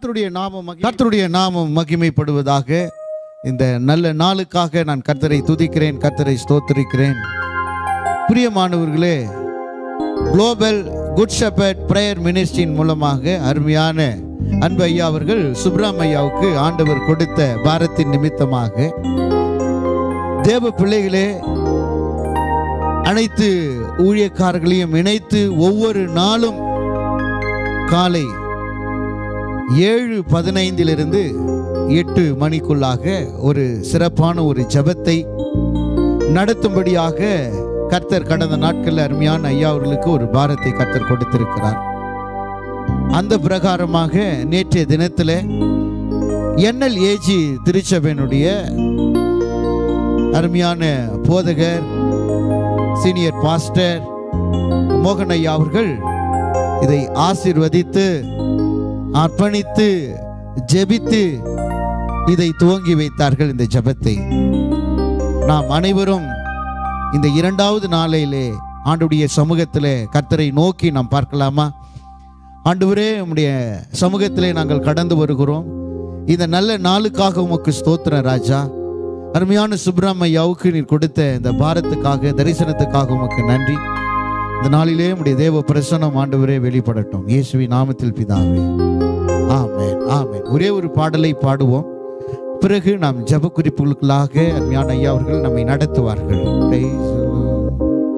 கர்த்தருடைய நாமம் மகி- கர்த்தருடைய நாமம் மகிமைப்படுவதாக இந்த நல்ல நாளுக்காக நான் கர்த்தரை துதிக்கிறேன் கர்த்தரை ஸ்தோத்திரிக்கிறேன் பிரியமானவர்களே குளோபல் குட் ஷெப்பர்ட் பிரேயர் மினிஸ்ட்ரியின் மூலமாக அருமையான அன்பு ஐயா அவர்கள் சுப்ராம் ஐயாவுக்கு ஆண்டவர் கொடுத்த பாரத்தின் நிமித்தமாக தேவ பிள்ளைகளே அனைத்து ஊழியக்காரர்களையும் இணைத்து ஒவ்வொரு நாளும் காலை ஏழு பதினைந்திலிருந்து எட்டு மணிக்குள்ளாக ஒரு சிறப்பான ஒரு ஜெபத்தை நடத்தும்படியாக கர்த்தர் கடந்த நாட்களில் அருமையான ஐயா அவர்களுக்கு ஒரு பாரத்தை கர்த்தர் கொடுத்திருக்கிறார் அந்த பிரகாரமாக நேற்றைய தினத்தில் என்எல் ஏஜி திருச்சபையினுடைய அருமையான போதகர் சீனியர் பாஸ்டர் மோகன் ஐயா அவர்கள் இதை ஆசீர்வதித்து அர்ப்பணித்து ஜெபித்து இதை துவங்கி வைத்தார்கள் இந்த ஜெபத்தை நாம் அனைவரும் இந்த இரண்டாவது நாளையிலே ஆண்டுடைய சமூகத்திலே கர்த்தரை நோக்கி நாம் பார்க்கலாமா ஆண்டவரே உம்முடைய சமூகத்திலே நாங்கள் கடந்து வருகிறோம் இந்த நல்ல நாளுக்காக உமக்கு ஸ்தோத்திர ராஜா அருமையான சுப்பிரமணியாவுக்கு நீர் கொடுத்த இந்த பாரத்துக்காக தரிசனத்துக்காக உமக்கு நன்றி இந்த நாளிலே உம்முடைய தேவ பிரசன்னம் ஆண்டவரே வெளிப்படட்டும் இயேசுவி நாமத்தில் பிதாவே ஆமென் ஆமென் ஒரே ஒரு பாடலை பாடுவோம் பிறகு நாம் ஜெப குறிப்புகளுக்காக அருமையான ஐயா அவர்கள் நம்மை நடத்துவார்கள் Praise the Lord.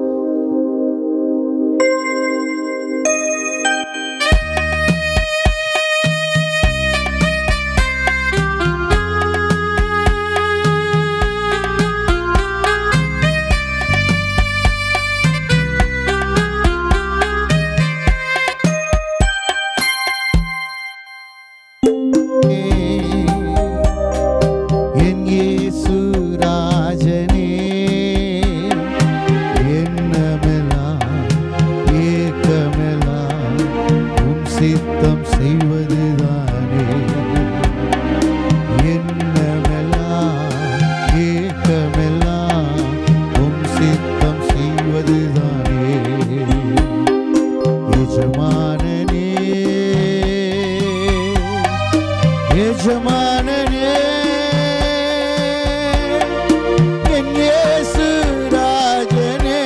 என் இயேசு ராஜனே எண்ணமெல்லாம் ஏக்கமெல்லாம் உம் சித்தம் செய்வதுதானே எண்ணமெல்லாம் ஏக்கமெல்லாம் உம் சித்தம் செய்வதுதானே எஜமானனே எஜமானனே என் இயேசு ராஜனே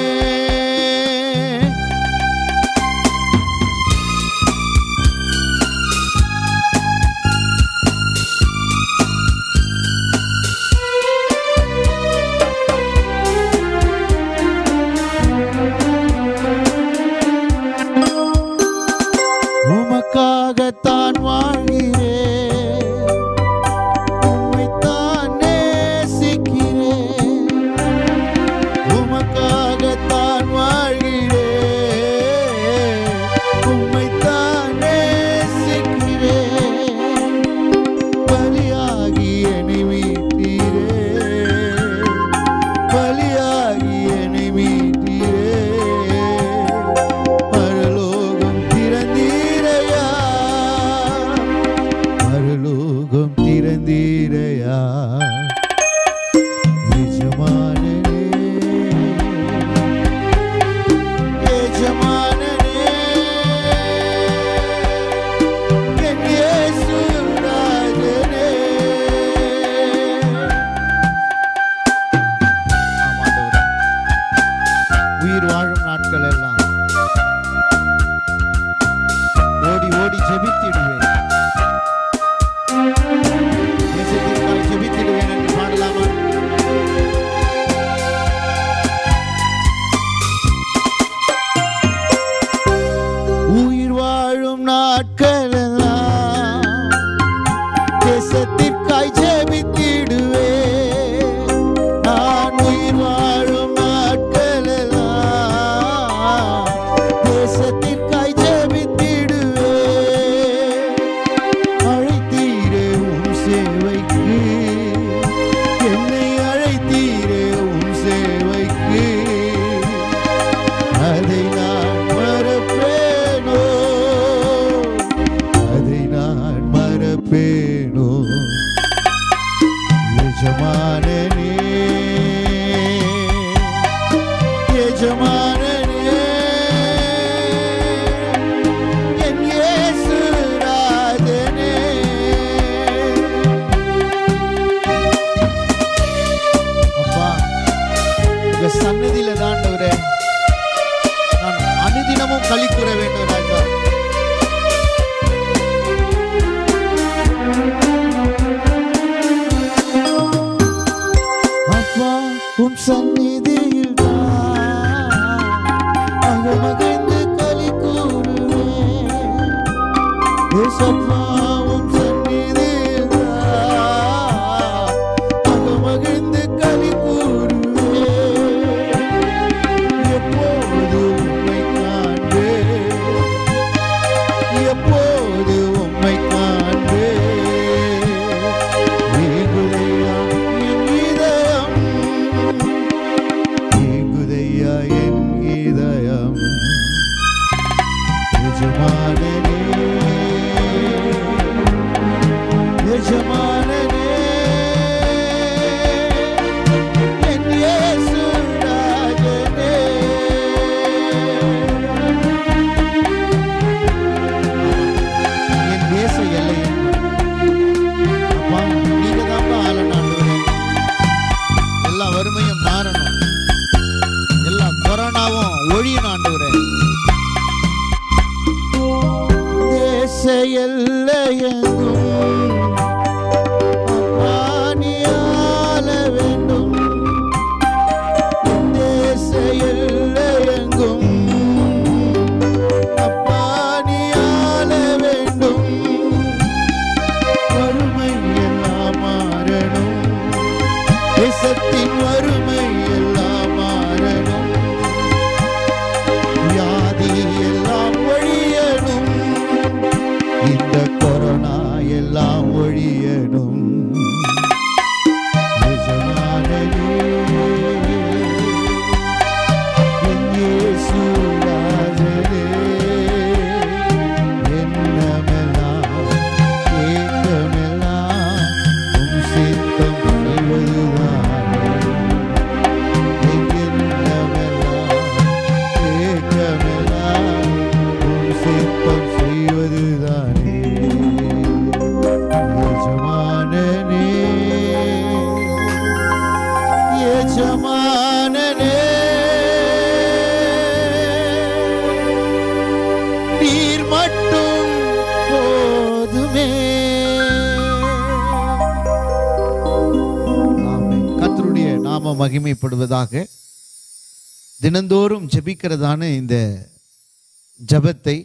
உமக்காகத்தான் வாழ்கிறேன் உம்மைத்தான் நேசிக்கிறேன் உமக்காகத்தான் வாழ்கிறேன் உம்மைத்தான் நேசிக்கிறேன் பலியாகி என்னை மீட்டீரே பலியாகி என்னை மீட்டீரே பரலோகம் திறந்தீரையா பரலோகம் திறந்தீரையா எஜமானனே எஜமானனே என் இயேசு ராஜனே ஆமாண்டவரே. உயிர் வாழும் நாட்கள் எல்லாம் ஓடி ஓடி ஜெபித்திடுவேன் தேசத்திற்காக ஜெபித்திடுவேன் என்று பாடலாமா உயிர் வாழும் நாட்கள் எல்லாம் தேசத்திற்காய் ஜெபித்திடுவே நான் உயிர் வாழும் நாட்கள் எல்லாம் தேசத்திற்காய் ஜெபித்திடுவே அழைத்தீரே உம் சேவைக்கு என்னை அழைத்தீரே உம் சேவைக்கு அதை நான் மறப்பேனோ அனுதினமும் களி கூற வேண்டும் ராஜா அப்பா உன் சந்நிதியில் அகமகிழ்ந்து களி கூறுவேன் ஏசப்பா உன் சந்நிதியில் அகமகிழ்ந்து களி கூறுவேன் எப்போது உம்மை காண்பேன் எப்போது உம்மை காண்பேன் ஏங்குதையா என் இதயம் ஏங்குதையா என் இதயம் எஜமானனே எஜமானனே என் இயேசு ராஜனே என் தேச எல்லை அப்பா நீங்க தான் ஆளனாண்டுவரே எல்லா வறுமையும் மாறணும் எல்லா கொரோனாவும் ஒழியணும் ஆண்டவரே தேச எல்லையெங்கும் அப்பா நீ ஆள வேண்டும் தேச எல்லையெங்கும் அப்பா நீ ஆள வேண்டும் வறுமை எல்லாம் மாறணும் தேசத்தின் வறுமை எல்லாம் மாறணும் வியாதி எல்லாம் ஒழியணும் இந்த கொரோனா எல்லாம் ஒழியணும் எஜமானனே, என் இயேசு ராஜனே, எண்ணமெல்லாம் ஏக்கமெல்லாம் உம் சித்தம் செய்வதுதானே. என் எண்ணமெல்லாம் ஏக்கமெல்லாம் உம் சித்தம் செய்வதுதானே. எஜமானனே, எஜமானனே, நீர் மட்டும் போதுமே ஆமென். கர்த்தருடைய நாம மகிமைப்படுவதாக தினந்தோறும் ஜெபிக்கிறதான இந்த ஜெபத்தை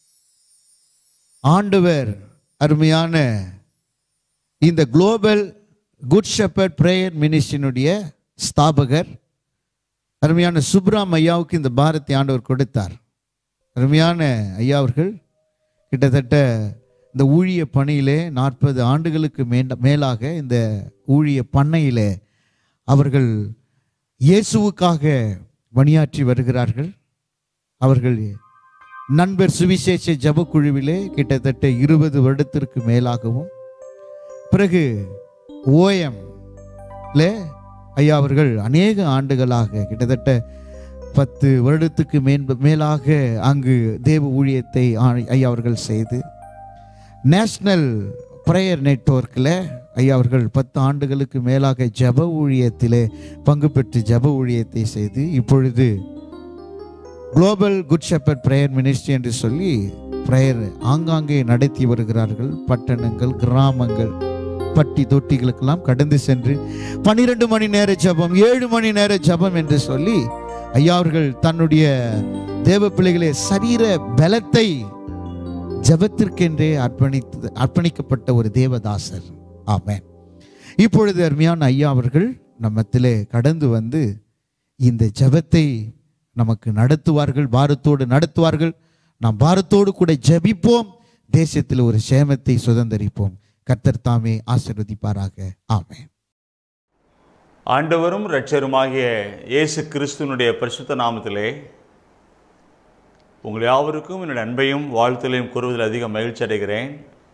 ஆண்டவர் அருமையான இந்த குளோபல் குட் ஷெப்பர்ட் பிரேயர் மினிஸ்ட்ரியினுடைய ஸ்தாபகர் அருமையான சுப்ராம் ஐயாவுக்கு இந்த பாரத்தை ஆண்டவர் கொடுத்தார் அருமையான ஐயா அவர்கள் கிட்டத்தட்ட இந்த ஊழிய பணியிலே நாற்பது ஆண்டுகளுக்கு மேண்ட மேலாக இந்த ஊழிய பண்ணையிலே அவர்கள் இயேசுவுக்காக பணியாற்றி வருகிறார்கள் அவர்கள் நண்பர் சுவிசேஷ ஜபக்குழுவிலே கிட்டத்தட்ட இருபது வருடத்திற்கு மேலாகவும் பிறகு ஓஎம் ஐயா அவர்கள் அநேக ஆண்டுகளாக கிட்டத்தட்ட பத்து வருடத்துக்கு மேன்ப மேலாக அங்கு தேவ ஊழியத்தை ஆ- ஐயா அவர்கள் செய்து நேஷ்னல் ப்ரேயர் நெட்வொர்க்கில் ஐயா அவர்கள் பத்து ஆண்டுகளுக்கு மேலாக ஜப ஊழியத்திலே பங்கு பெற்று ஜப ஊழியத்தை செய்து இப்பொழுது Global Good Shepherd Prayer Ministry என்று சொல்லி ப்ரேயர் ஆங்காங்கே நடத்தி வருகிறார்கள் பட்டணங்கள் கிராமங்கள் பட்டி தொட்டிகளுக்கெல்லாம் கடந்து சென்று பன்னிரண்டு மணி நேர ஜெபம் ஏழு மணி நேர ஜெபம் என்று சொல்லி ஐயா அவர்கள் தன்னுடைய தேவ பிள்ளைகளே சரீர பலத்தை ஜெபத்திற்கென்றே அர்ப்பணித்து அர்ப்பணிக்கப்பட்ட ஒரு தேவதாசர் ஆமென் இப்பொழுது அருமையான ஐயா அவர்கள் நம்மத்திலே கடந்து வந்து இந்த ஜெபத்தை நமக்கு நடத்துவார்கள் பாரத்தோடு நடத்துவார்கள் நாம் பாரத்தோடு கூட ஜெபிப்போம் தேசத்தில் ஒரு சேமத்தை சுதந்தரிப்போம் கர்த்தர் தாமே ஆசீர்வதிப்பாராக ஆமென் ஆண்டவரும் இரட்சருமாகிய இயேசு கிறிஸ்துவனுடைய பரிசுத்த நாமத்திலே உங்கள் யாவருக்கும் என்னுடைய அன்பையும் வாழ்த்தலையும் கூறுவதில் அதிக மகிழ்ச்சி அடைகிறேன்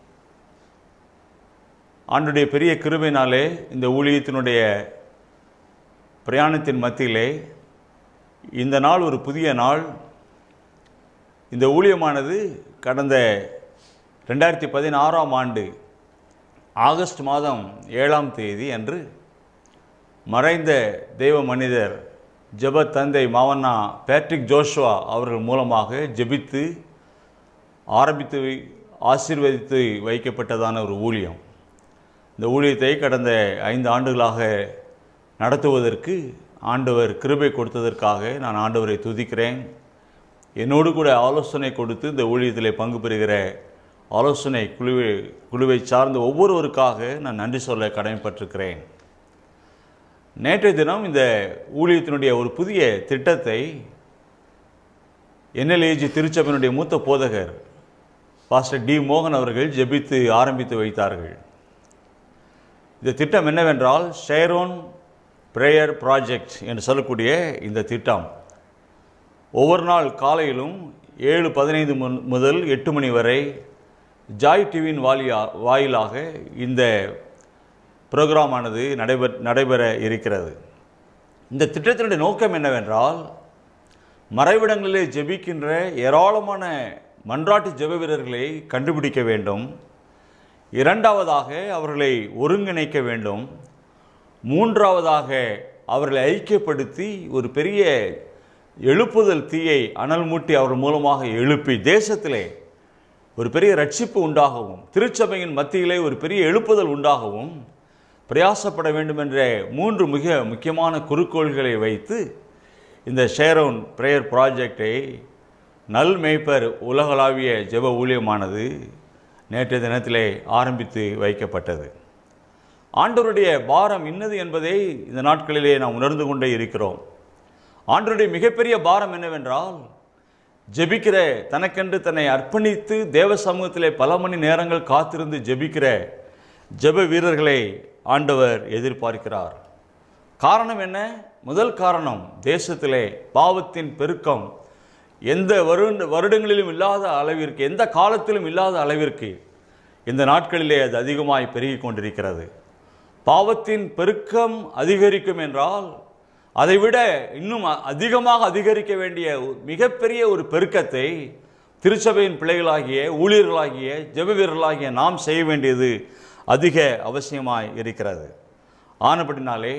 ஆண்டுடைய பெரிய கிருபையினாலே இந்த ஊழியத்தினுடைய பிரயாணத்தின் மத்தியிலே இந்த நாள் ஒரு புதிய நாள் இந்த ஊழியமானது கடந்த ரெண்டாயிரத்தி பதினாறாம் ஆண்டு ஆகஸ்ட் மாதம் ஏழாம் தேதி அன்று மறைந்த தெய்வ மனிதர் ஜெப தந்தை மாவண்ணா பேட்ரிக் ஜோஷுவா அவர்கள் மூலமாக ஜெபித்து ஆரம்பித்து வை- ஆசீர்வதித்து வைக்கப்பட்டதான ஒரு ஊழியம் இந்த ஊழியத்தை கடந்த ஐந்து ஆண்டுகளாக நடத்துவதற்கு ஆண்டவர் கிருபை கொடுத்ததற்காக நான் ஆண்டவரை துதிக்கிறேன் என்னோடு கூட ஆலோசனை கொடுத்து இந்த ஊழியத்தில் பங்கு பெறுகிற ஆலோசனை குழுவை குழுவை சார்ந்த ஒவ்வொருவருக்காக நான் நன்றி சொல்ல கடமைப்பட்டிருக்கிறேன் நேற்றைய தினம் இந்த ஊழியத்தினுடைய ஒரு புதிய திட்டத்தை என்எல்ஏஜி திருச்சபையினுடைய மூத்த போதகர் பாஸ்டர் டி மோகன் அவர்கள் ஜெபித்து ஆரம்பித்து வைத்தார்கள் இந்த திட்டம் என்னவென்றால் ஷேரோன் பிரேயர் ப்ராஜெக்ட் என்று சொல்லக்கூடிய இந்த திட்டம் ஒவ்வொரு நாள் காலையிலும் ஏழு பதினைந்து முன்- முதல் எட்டு மணி வரை ஜாய் டிவியின் வாலியா வாயிலாக இந்த புரோகிராமானது நடைபெற நடைபெற இருக்கிறது இந்த திட்டத்தினுடைய நோக்கம் என்னவென்றால் மறைவிடங்களிலே ஜெபிக்கின்ற ஏராளமான மன்றாட்டு ஜெப வீரர்களை கண்டுபிடிக்க வேண்டும் இரண்டாவதாக அவர்களை ஒருங்கிணைக்க வேண்டும் மூன்றாவதாக அவர்களை ஐக்கியப்படுத்தி ஒரு பெரிய எழுப்புதல் தீயை அனல் மூட்டி அவர் மூலமாக எழுப்பி தேசத்திலே ஒரு பெரிய ரட்சிப்பு உண்டாகவும் திருச்சபையின் மத்தியிலே ஒரு பெரிய எழுப்புதல் உண்டாகவும் பிரயாசப்பட வேண்டும் என்ற மூன்று மிக முக்கியமான குறிக்கோள்களை வைத்து இந்த ஷேரோன் பிரேயர் ப்ராஜெக்டை நல் மேய்ப்பர் உலகளாவிய ஜெப ஊழியமானது நேற்றைய தினத்திலே ஆரம்பித்து வைக்கப்பட்டது ஆண்டவருடைய பாரம் இன்னது என்பதை இந்த நாட்களிலே நாம் உணர்ந்து கொண்டே இருக்கிறோம் ஆண்டவருடைய மிகப்பெரிய பாரம் என்னவென்றால் ஜெபிக்கிற தனக்கென்று தன்னை அர்ப்பணித்து தேவ சமூகத்திலே பல மணி நேரங்கள் காத்திருந்து ஜெபிக்கிற ஜெப வீரர்களை ஆண்டவர் எதிர்பார்க்கிறார் காரணம் என்ன முதல் காரணம் தேசத்திலே பாவத்தின் பெருக்கம் எந்த வருட வருடங்களிலும் இல்லாத அளவிற்கு எந்த காலத்திலும் இல்லாத அளவிற்கு இந்த நாட்களிலே அது அதிகமாய் பெருகிக் கொண்டிருக்கிறது பாவத்தின் பெருக்கம் அதிகரிக்கும் என்றால் அதைவிட இன்னும் அ- அதிகமாக அதிகரிக்க வேண்டிய ஒரு மிகப்பெரிய ஒரு பெருக்கத்தை திருச்சபையின் பிள்ளைகளாகிய ஊழியர்களாகிய ஜெப வீரர்களாகிய நாம் செய்ய வேண்டியது அதிக அவசியமாய் இருக்கிறது ஆனப்படினாலே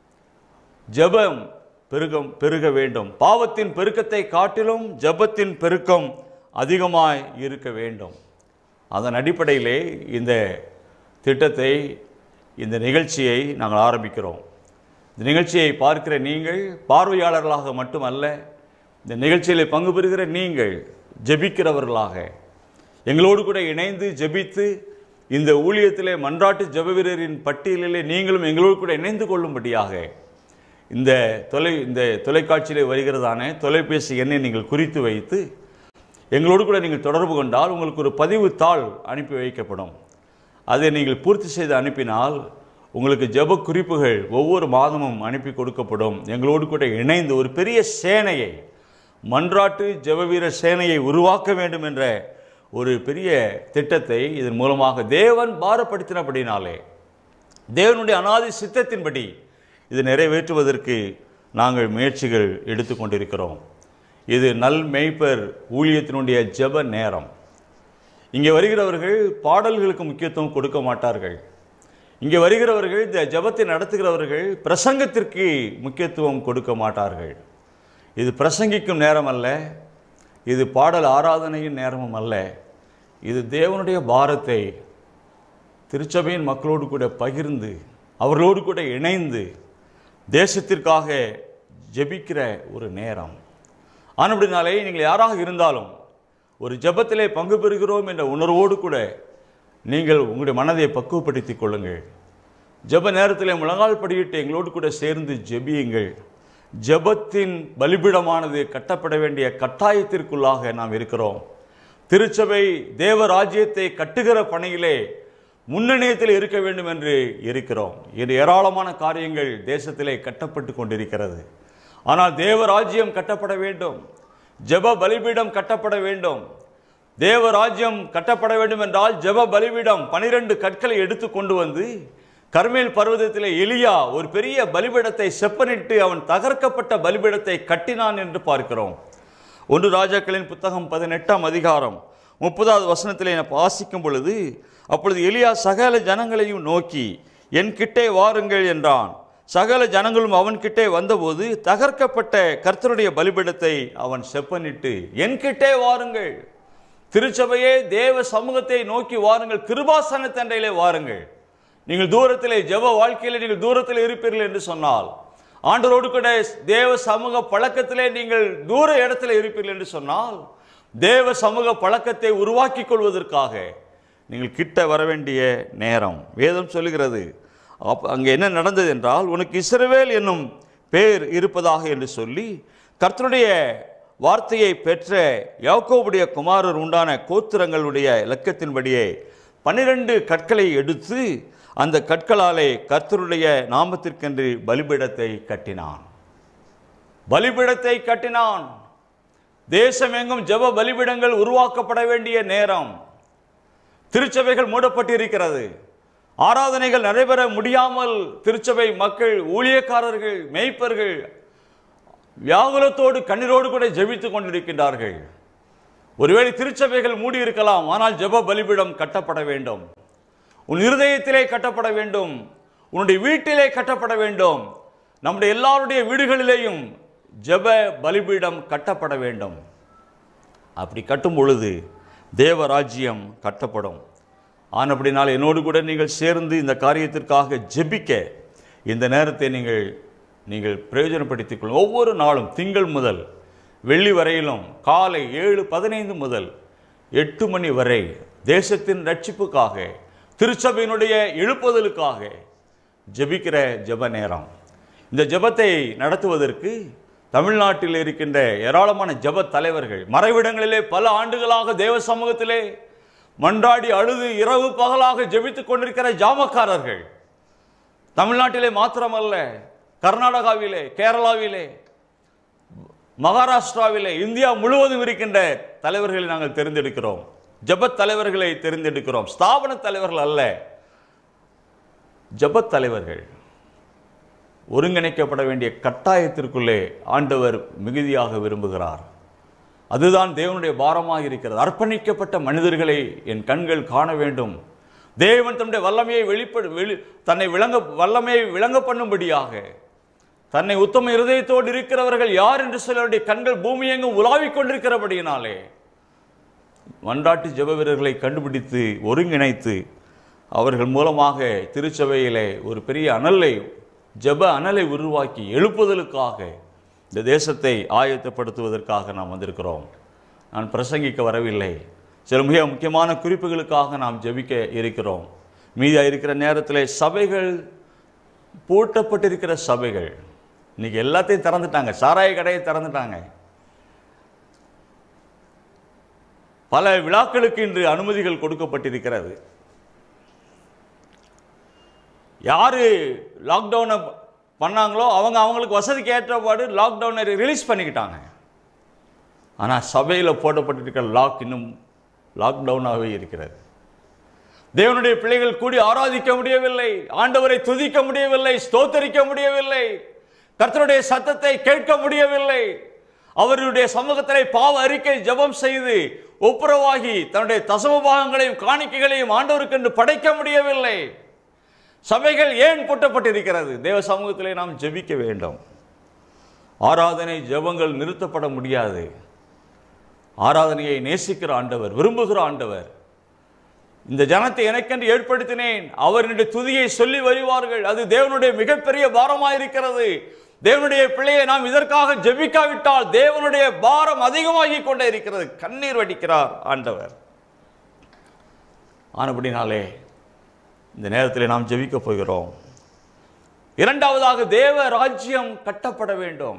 ஜெபம் பெருகம் பெருக வேண்டும் பாவத்தின் பெருக்கத்தை காட்டிலும் ஜெபத்தின் பெருக்கம் அதிகமாய் இருக்க வேண்டும் அதன் அடிப்படையிலே இந்த திட்டத்தை இந்த நிகழ்ச்சியை நாங்கள் ஆரம்பிக்கிறோம் இந்த நிகழ்ச்சியை பார்க்கிற நீங்கள் பார்வையாளர்களாக மட்டுமல்ல இந்த நிகழ்ச்சியில் பங்கு பெறுகிற நீங்கள் ஜெபிக்கிறவர்களாக எங்களோடு கூட இணைந்து ஜெபித்து இந்த ஊழியத்திலே மன்றாட்டு ஜெப வீரரின் பட்டியலிலே நீங்களும் எங்களோடு கூட இணைந்து கொள்ளும்படியாக இந்த தொலை இந்த தொலைக்காட்சியிலே வருகிறதான தொலைபேசி எண்ணை நீங்கள் குறித்து வைத்து எங்களோடு கூட நீங்கள் தொடர்பு கொண்டால் உங்களுக்கு ஒரு பதிவு தாள் அனுப்பி வைக்கப்படும் அதை நீங்கள் பூர்த்தி செய்து அனுப்பினால் உங்களுக்கு ஜெப குறிப்புகள் ஒவ்வொரு மாதமும் அனுப்பி கொடுக்கப்படும் எங்களோடு கூட இணைந்து ஒரு பெரிய சேனையை மன்றாட்டு ஜெப வீர சேனையை உருவாக்க வேண்டும் என்ற ஒரு பெரிய திட்டத்தை இதன் மூலமாக தேவன் பாரப்படுத்தினபடினாலே தேவனுடைய அனாதி சித்தத்தின்படி இது நிறைவேற்றுவதற்கு நாங்கள் முயற்சிகள் எடுத்துக்கொண்டிருக்கிறோம் இது நல் மேய்ப்பர் ஊழியத்தினுடைய ஜெப நேரம் இங்கே வருகிறவர்கள் பாடல்களுக்கு முக்கியத்துவம் கொடுக்க மாட்டார்கள் இங்கே வருகிறவர்கள் இந்த ஜெபத்தை நடத்துகிறவர்கள் பிரசங்கத்திற்கு முக்கியத்துவம் கொடுக்க மாட்டார்கள் இது பிரசங்கிக்கும் நேரம் அல்ல இது பாடல் ஆராதனையின் நேரமும் அல்ல இது தேவனுடைய பாரத்தை திருச்சபையின் மக்களோடு கூட பகிர்ந்து அவர்களோடு கூட இணைந்து தேசத்திற்காக ஜெபிக்கிற ஒரு நேரம் ஆனப்படினாலே நீங்கள் யாராக இருந்தாலும் ஒரு ஜெபத்திலே பங்கு பெறுகிறோம் என்ற உணர்வோடு கூட நீங்கள் உங்களுடைய மனதை பக்குவப்படுத்திக் கொள்ளுங்கள் ஜெப நேரத்தில் முழங்கால் படியிட்டு எங்களோடு கூட சேர்ந்து ஜெபியுங்கள் ஜெபத்தின் பலிபீடமானது கட்டப்பட வேண்டிய கட்டாயத்திற்குள்ளாக நாம் இருக்கிறோம் திருச்சபை தேவ ராஜ்யத்தை கட்டுகிற பணியிலே முன்னணியத்தில் இருக்க வேண்டும் என்று இருக்கிறோம் இது ஏராளமான காரியங்கள் தேசத்திலே கட்டப்பட்டு கொண்டிருக்கிறது ஆனால் தேவ ராஜ்யம் கட்டப்பட வேண்டும் ஜெப பலிபீடம் கட்டப்பட வேண்டும் தேவ ராஜ்யம் கட்டப்பட வேண்டும் என்றால் ஜெப பலிபீடம் பனிரெண்டு கற்களை எடுத்து கொண்டு வந்து கர்மேல் பர்வதத்திலே எலியா ஒரு பெரிய பலிபீடத்தை செப்பனிட்டு அவன் தகர்க்கப்பட்ட பலிபீடத்தை கட்டினான் என்று பார்க்கிறோம் ஒன்று ராஜாக்களின் புத்தகம் பதினெட்டாம் அதிகாரம் முப்பதாவது வசனத்திலே நான் வாசிக்கும் பொழுது அப்பொழுது எலியா சகல ஜனங்களையும் நோக்கி என் கிட்டே வாருங்கள் என்றான் சகல ஜனங்களும் அவன்கிட்டே வந்தபோது தகர்க்கப்பட்ட கர்த்தருடைய பலிபீடத்தை அவன் செப்பனிட்டு என்கிட்டே வாருங்கள் திருச்சபையே தேவ சமூகத்தை நோக்கி வாருங்கள் கிருபாசன தண்டையிலே வாருங்கள் நீங்கள் தூரத்திலே ஜெப வாழ்க்கையிலே நீங்கள் தூரத்தில் இருப்பீர்கள் என்று சொன்னால் ஆண்டவரோடு கூட தேவ சமூக பழக்கத்திலே நீங்கள் தூர இடத்துல இருப்பீர்கள் என்று சொன்னால் தேவ சமூக பழக்கத்தை உருவாக்கிக் கொள்வதற்காக நீங்கள் கிட்ட வர வேண்டிய நேரம் வேதம் சொல்லுகிறது அப்ப அங்கே என்ன நடந்தது என்றால் உனக்கு இஸ்ரவேல் என்னும் பேர் இருப்பதாக என்று சொல்லி கர்த்தருடைய வார்த்தையை பெற்ற யாக்கோபுடைய குமாரர் உண்டான கோத்திரங்களுடைய இலக்கத்தின்படியே பன்னிரண்டு கற்களை எடுத்து அந்த கற்களாலே கர்த்தருடைய நாமத்திற்கென்று பலிபீடத்தை கட்டினான் பலிபீடத்தை கட்டினான் தேசம் எங்கும் ஜெப பலிபீடங்கள் உருவாக்கப்பட வேண்டிய நேரம் திருச்சபைகள் மூடப்பட்டிருக்கிறது ஆராதனைகள் நடைபெற முடியாமல் திருச்சபை மக்கள் ஊழியக்காரர்கள் மேய்ப்பர்கள் வியாகுலத்தோடு கண்ணீரோடு கூட ஜெபித்துக் கொண்டிருக்கின்றார்கள் ஒருவேளை திருச்சபைகள் மூடி இருக்கலாம் ஆனால் ஜெப பலிபீடம் கட்டப்பட வேண்டும் உன் இருதயத்திலே கட்டப்பட வேண்டும் உன்னுடைய வீட்டிலே கட்டப்பட வேண்டும் நம்முடைய எல்லாருடைய வீடுகளிலேயும் ஜெப பலிபீடம் கட்டப்பட வேண்டும் அப்படி கட்டும் பொழுது தேவராஜ்யம் கட்டப்படும் ஆனப்படினால் என்னோடு கூட நீங்கள் சேர்ந்து இந்த காரியத்திற்காக ஜெபிக்க இந்த நேரத்தை நீங்கள் நீங்கள் பிரயோஜனப்படுத்திக் கொள்ளும் ஒவ்வொரு நாளும் திங்கள் முதல் வெள்ளி வரையிலும் காலை ஏழு பதினைந்து முதல் எட்டு மணி வரை தேசத்தின் ரட்சிப்புக்காக திருச்சபையினுடைய எழுப்புதலுக்காக ஜெபிக்கிற ஜெப நேரம் இந்த ஜெபத்தை நடத்துவதற்கு தமிழ்நாட்டில் இருக்கின்ற ஏராளமான ஜெப தலைவர்கள் மறைவிடங்களிலே பல ஆண்டுகளாக தேவ சமூகத்திலே மன்றாடி அழுது இரவு பகலாக ஜெபித்துக் கொண்டிருக்கிற ஜாமக்காரர்கள் தமிழ்நாட்டிலே மாத்திரமல்ல கர்நாடகாவிலே கேரளாவிலே மகாராஷ்டிராவிலே இந்தியா முழுவதும் இருக்கின்ற தலைவர்களை நாங்கள் தெரிந்தெடுக்கிறோம் ஜபத் தலைவர்களை தெரிந்தெடுக்கிறோம் ஸ்தாபன தலைவர்கள் அல்ல ஜபத் தலைவர்கள் ஒருங்கிணைக்கப்பட வேண்டிய கட்டாயத்திற்குள்ளே ஆண்டவர் மிகுதியாக விரும்புகிறார் அதுதான் தேவனுடைய பாரமாக இருக்கிறது அர்ப்பணிக்கப்பட்ட மனிதர்களை என் கண்கள் காண வேண்டும் தேவன் தன்னுடைய வல்லமையை வெளிப்படு வெளி தன்னை விளங்க வல்லமையை விளங்க பண்ணும்படியாக தன்னை உத்தம இருதயத்தோடு இருக்கிறவர்கள் யார் என்று சொல்லி அவருடைய கண்கள் பூமி எங்கும் உலாவிக் கொண்டிருக்கிறபடியினாலே மன்றாட்டு ஜெப வீரர்களை கண்டுபிடித்து ஒருங்கிணைத்து அவர்கள் மூலமாக திருச்சபையிலே ஒரு பெரிய அனலை ஜெப அனலை உருவாக்கி எழுப்புதலுக்காக இந்த தேசத்தை ஆயத்தப்படுத்துவதற்காக நாம் வந்திருக்கிறோம் நான் பிரசங்கிக்க வரவில்லை சில மிக முக்கியமான குறிப்புகளுக்காக நாம் ஜெபிக்க இருக்கிறோம் மீதியாக இருக்கிற நேரத்தில் சபைகள் பூட்டப்பட்டிருக்கிற சபைகள் இன்னைக்கு எல்லாத்தையும் திறந்துட்டாங்க சாராய கடையை திறந்துட்டாங்க பல விழாக்களுக்கு இன்று அனுமதிகள் கொடுக்கப்பட்டிருக்கிறது யாரு லாக்டவுனை பண்ணாங்களோ அவங்க அவங்களுக்கு வசதிக்கு ஏற்றபாடு லாக்டவுனை ரிலீஸ் பண்ணிக்கிட்டாங்க ஆனால் சபையில் போடப்பட்டிருக்கிற லாக் இன்னும் லாக்டவுனாகவே இருக்கிறது தேவனுடைய பிள்ளைகள் கூடி ஆராதிக்க முடியவில்லை ஆண்டவரை துதிக்க முடியவில்லை ஸ்தோத்தரிக்க முடியவில்லை கர்த்தருடைய சத்தத்தை கேட்க முடியவில்லை அவருடைய சமூகத்திலே பாவ அறிக்கை ஜெபம் செய்து ஒப்புரவாகி தன்னுடைய தசம பாகங்களையும் காணிக்கைகளையும் ஆண்டவருக்கு என்று படைக்க முடியவில்லை சபைகள் ஏன் பூட்டப்பட்டிருக்கிறது தேவ சமூகத்திலே நாம் ஜெபிக்க வேண்டும் ஆராதனை ஜெபங்கள் நிறுத்தப்பட முடியாது ஆராதனையை நேசிக்கிற ஆண்டவர் விரும்புகிற ஆண்டவர் இந்த ஜனத்தை எனக்கென்று ஏற்படுத்தினேன் அவருடைய துதியை சொல்லி வருவார்கள் அது தேவனுடைய மிகப்பெரிய பாரமாயிருக்கிறது தேவனுடைய பிள்ளையை நாம் இதற்காக ஜெபிக்காவிட்டால் தேவனுடைய பாரம் அதிகமாகி கொண்டே இருக்கிறது கண்ணீர் வடிக்கிறார் ஆண்டவர் ஆனபடினாலே இந்த நேரத்தில் நாம் ஜெபிக்க போகிறோம் இரண்டாவதாக தேவ ராஜ்யம் கட்டப்பட வேண்டும்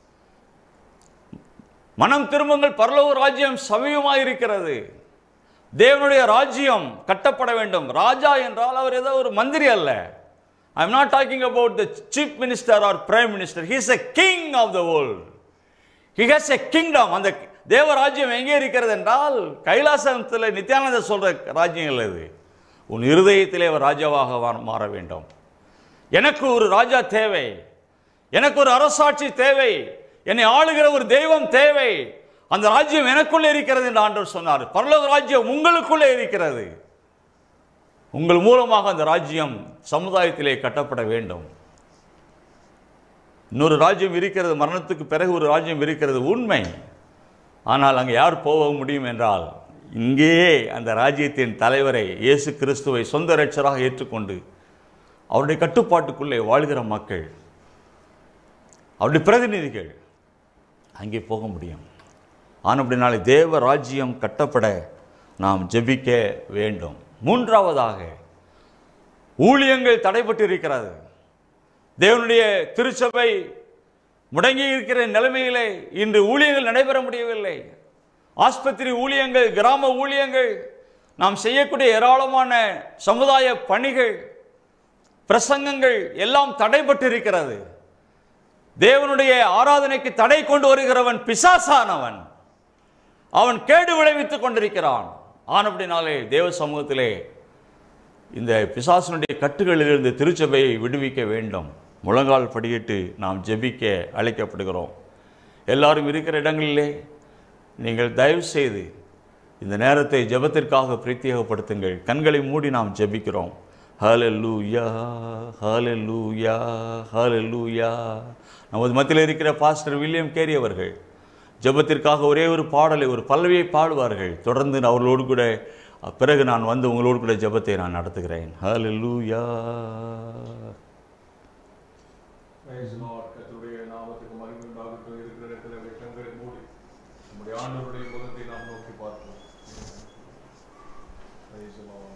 மனம் திரும்புங்கள் பரலோக ராஜ்யம் சமீபமாயிருக்கிறது தேவனுடைய ராஜ்யம் கட்டப்பட வேண்டும் ராஜா என்றால் அவர் ஏதோ ஒரு மந்திரி அல்ல I am not talking about the chief minister or prime minister he's a king of the world he has a kingdom அந்த தேவ ராஜ்யம் எங்கே இருக்கிறது என்றால் கைலாசத்தில் நித்யானந்த சொல்ற ராஜ்யம் இல்லை இது உன் இருதயத்திலே அவர் ராஜாவாக வா- மாற வேண்டும் எனக்கு ஒரு ராஜா தேவை எனக்கு ஒரு அரசாட்சி தேவை என்னை ஆளுகிற ஒரு தெய்வம் தேவை அந்த ராஜ்யம் எனக்குள்ளே இருக்கிறது என்று ஆண்டவர் சொன்னார் பரலோக ராஜ்யம் உங்களுக்குள்ளே இருக்கிறது உங்கள் மூலமாக அந்த ராஜ்யம் சமுதாயத்திலே கட்டப்பட வேண்டும் இன்னொரு ராஜ்யம் இருக்கிறது மரணத்துக்கு பிறகு ஒரு ராஜ்யம் இருக்கிறது உண்மை ஆனால் அங்கே யார் போக முடியும் என்றால் இங்கேயே அந்த ராஜ்யத்தின் தலைவரை இயேசு கிறிஸ்துவை சொந்த ரட்சராக ஏற்றுக்கொண்டு அவருடைய கட்டுப்பாட்டுக்குள்ளே வாழ்கிற மக்கள் அவருடைய பிரதிநிதிகள் அங்கே போக முடியும் ஆனப்படினாலே தேவ ராஜ்யம் கட்டப்பட நாம் ஜெபிக்க வேண்டும் மூன்றாவதாக ஊழியங்கள் தடைபட்டு இருக்கிறது தேவனுடைய திருச்சபை முடங்கி இருக்கிற நிலைமையிலே இன்று ஊழியங்கள் நடைபெற முடியவில்லை ஆஸ்பத்திரி ஊழியங்கள் கிராம ஊழியங்கள் நாம் செய்யக்கூடிய ஏராளமான சமுதாய பணிகள் பிரசங்கங்கள் எல்லாம் தடைபட்டு இருக்கிறது தேவனுடைய ஆராதனைக்கு தடை கொண்டு வருகிறவன் பிசாசானவன் அவன் கேடு விளைவித்துக் கொண்டிருக்கிறான் ஆனப்படினாலே தேவ சமூகத்திலே இந்த பிசாசனுடைய கட்டுகளிலிருந்து திருச்சபையை விடுவிக்க வேண்டும் முழங்கால் படியிட்டு நாம் ஜெபிக்க அழைக்கப்படுகிறோம் எல்லாரும் இருக்கிற இடங்களிலே நீங்கள் தயவு செய்து இந்த நேரத்தை ஜெபத்திற்காக பிரத்யேகப்படுத்துங்கள் கண்களை மூடி நாம் ஜெபிக்கிறோம் ஹalleluya ஹalleluya ஹalleluya நமது மத்தியில் இருக்கிற பாஸ்டர் வில்லியம் கேரி அவர்கள் ஜெபத்திற்காக ஒரே ஒரு பாடலை ஒரு பல்லவியை பாடுவார்கள் தொடர்ந்து நான் அவர்களோடு கூட பிறகு நான் வந்து உங்களோடு கூட ஜெபத்தை நான் நடத்துகிறேன் ஹalleluya Praise the Lord. கர்த்தருடைய நாமத்துக்கு மகிமை உண்டாகட்டும். இருக்கிற இடத்துல கண்களை மூடி நம்முடைய ஆண்டவருடைய முகத்தை நாம் நோக்கி பார்ப்போம் Praise the Lord.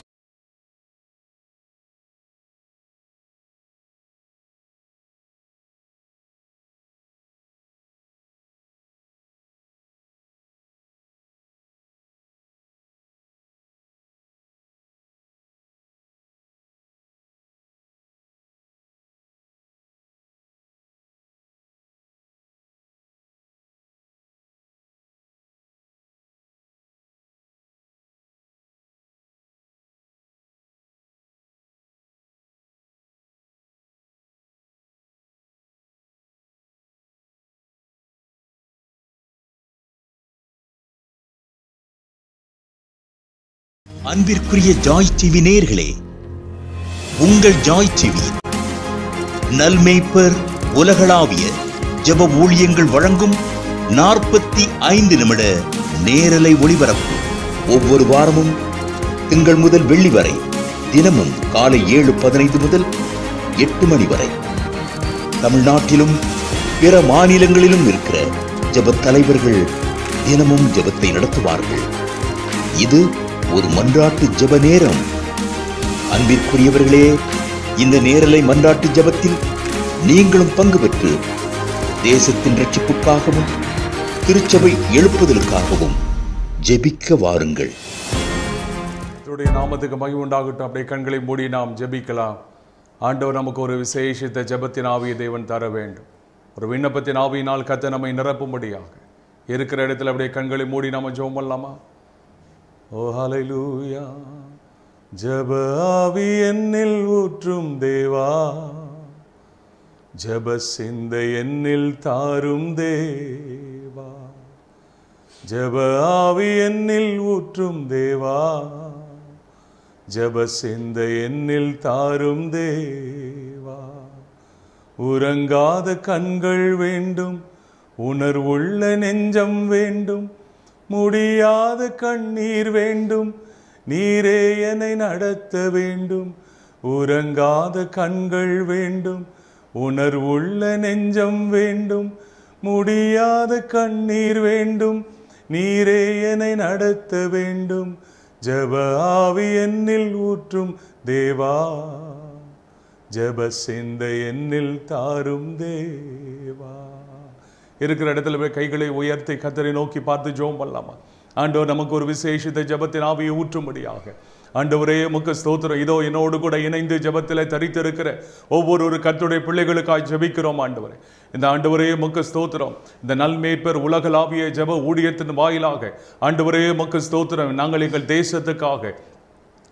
அன்பிற்குரிய ஜாய் டிவி நேயர்களே உங்கள் ஜாய் டிவி நல்மேய்ப்பர் உலகளாவிய ஜெப ஊழியங்கள் வழங்கும் நாற்பத்தி ஐந்து நிமிட நேரலை ஒளிபரப்பு ஒவ்வொரு வாரமும் திங்கள் முதல் வெள்ளி வரை தினமும் காலை ஏழு பதினைந்து முதல் எட்டு மணி வரை தமிழ்நாட்டிலும் பிற மாநிலங்களிலும் இருக்கிற ஜெபத் தலைவர்கள் தினமும் ஜெபத்தை நடத்துவார்கள் இது ஒரு மன்றாட்டு ஜெப நேரம் அன்பிற்குரியவர்களே இந்த நேரலை மன்றாட்டு ஜெபத்தில் நீங்களும் பங்கு பெற்று தேசத்தின் ரட்சிப்புக்காகவும் திருச்சபை எழுப்புதலுக்காகவும் ஜெபிக்க வாருங்கள் கர்த்தருடைய நாமத்துக்கு மகிமை உண்டாகட்டும் அப்படியே கண்களை மூடி நாம் ஜெபிக்கலாம் ஆண்டவர் நமக்கு ஒரு விசேஷித்த ஜெபத்தின் ஆவியை தேவன் தர வேண்டும் ஒரு விண்ணப்பத்தின் ஆவியினால் கத்த நம்மை நிரப்பும்படியாக இருக்கிற இடத்துல அப்படியே கண்களை மூடி நாம ஜெபம் பண்ணலாமா ஓ ஹalleluya ஜெப ஆவி என்னில் ஊற்றும் தேவா ஜெப சிந்தை என்னில் தாரும் தேவா ஜெப ஆவி என்னில் ஊற்றும் தேவா ஜெப சிந்தை என்னில் தாரும் தேவா உறங்காத கண்கள் வேண்டும் உணர்வுள்ள நெஞ்சம் வேண்டும் முடியாத கண்ணீர் வேண்டும் நீரே என்னை நடத்த வேண்டும் உறங்காத கண்கள் வேண்டும் உணர்வுள்ள நெஞ்சம் வேண்டும் முடியாத கண்ணீர் வேண்டும் நீரே என்னை நடத்த வேண்டும் ஜெப ஆவி என்னில் ஊற்றும் தேவா ஜெப சிந்தை என்னில் தாரும் தேவா இருக்கிற இடத்துல போய் கைகளை உயர்த்தி கத்தரை நோக்கி பார்த்து ஜெபம் பண்ணலாமா ஆண்டவர் நமக்கு ஒரு விசேஷித்த ஜெபத்தின் ஆவியை ஊற்றும்படியாக ஆண்டவரே முக்க ஸ்தோத்திரம் இதோ என்னோடு கூட இணைந்து ஜெபத்தில் தரித்திருக்கிற ஒவ்வொரு கத்துடைய பிள்ளைகளுக்காய் ஜெபிக்கிறோம் ஆண்டவரே இந்த ஆண்டவரே முக்க ஸ்தோத்திரம் இந்த நல்மேய்ப்பர் உலகளாவிய ஜெப ஊழியத்தின் வாயிலாக ஆண்டவரே முக்க ஸ்தோத்திரம் நாங்கள் எங்கள் தேசத்துக்காக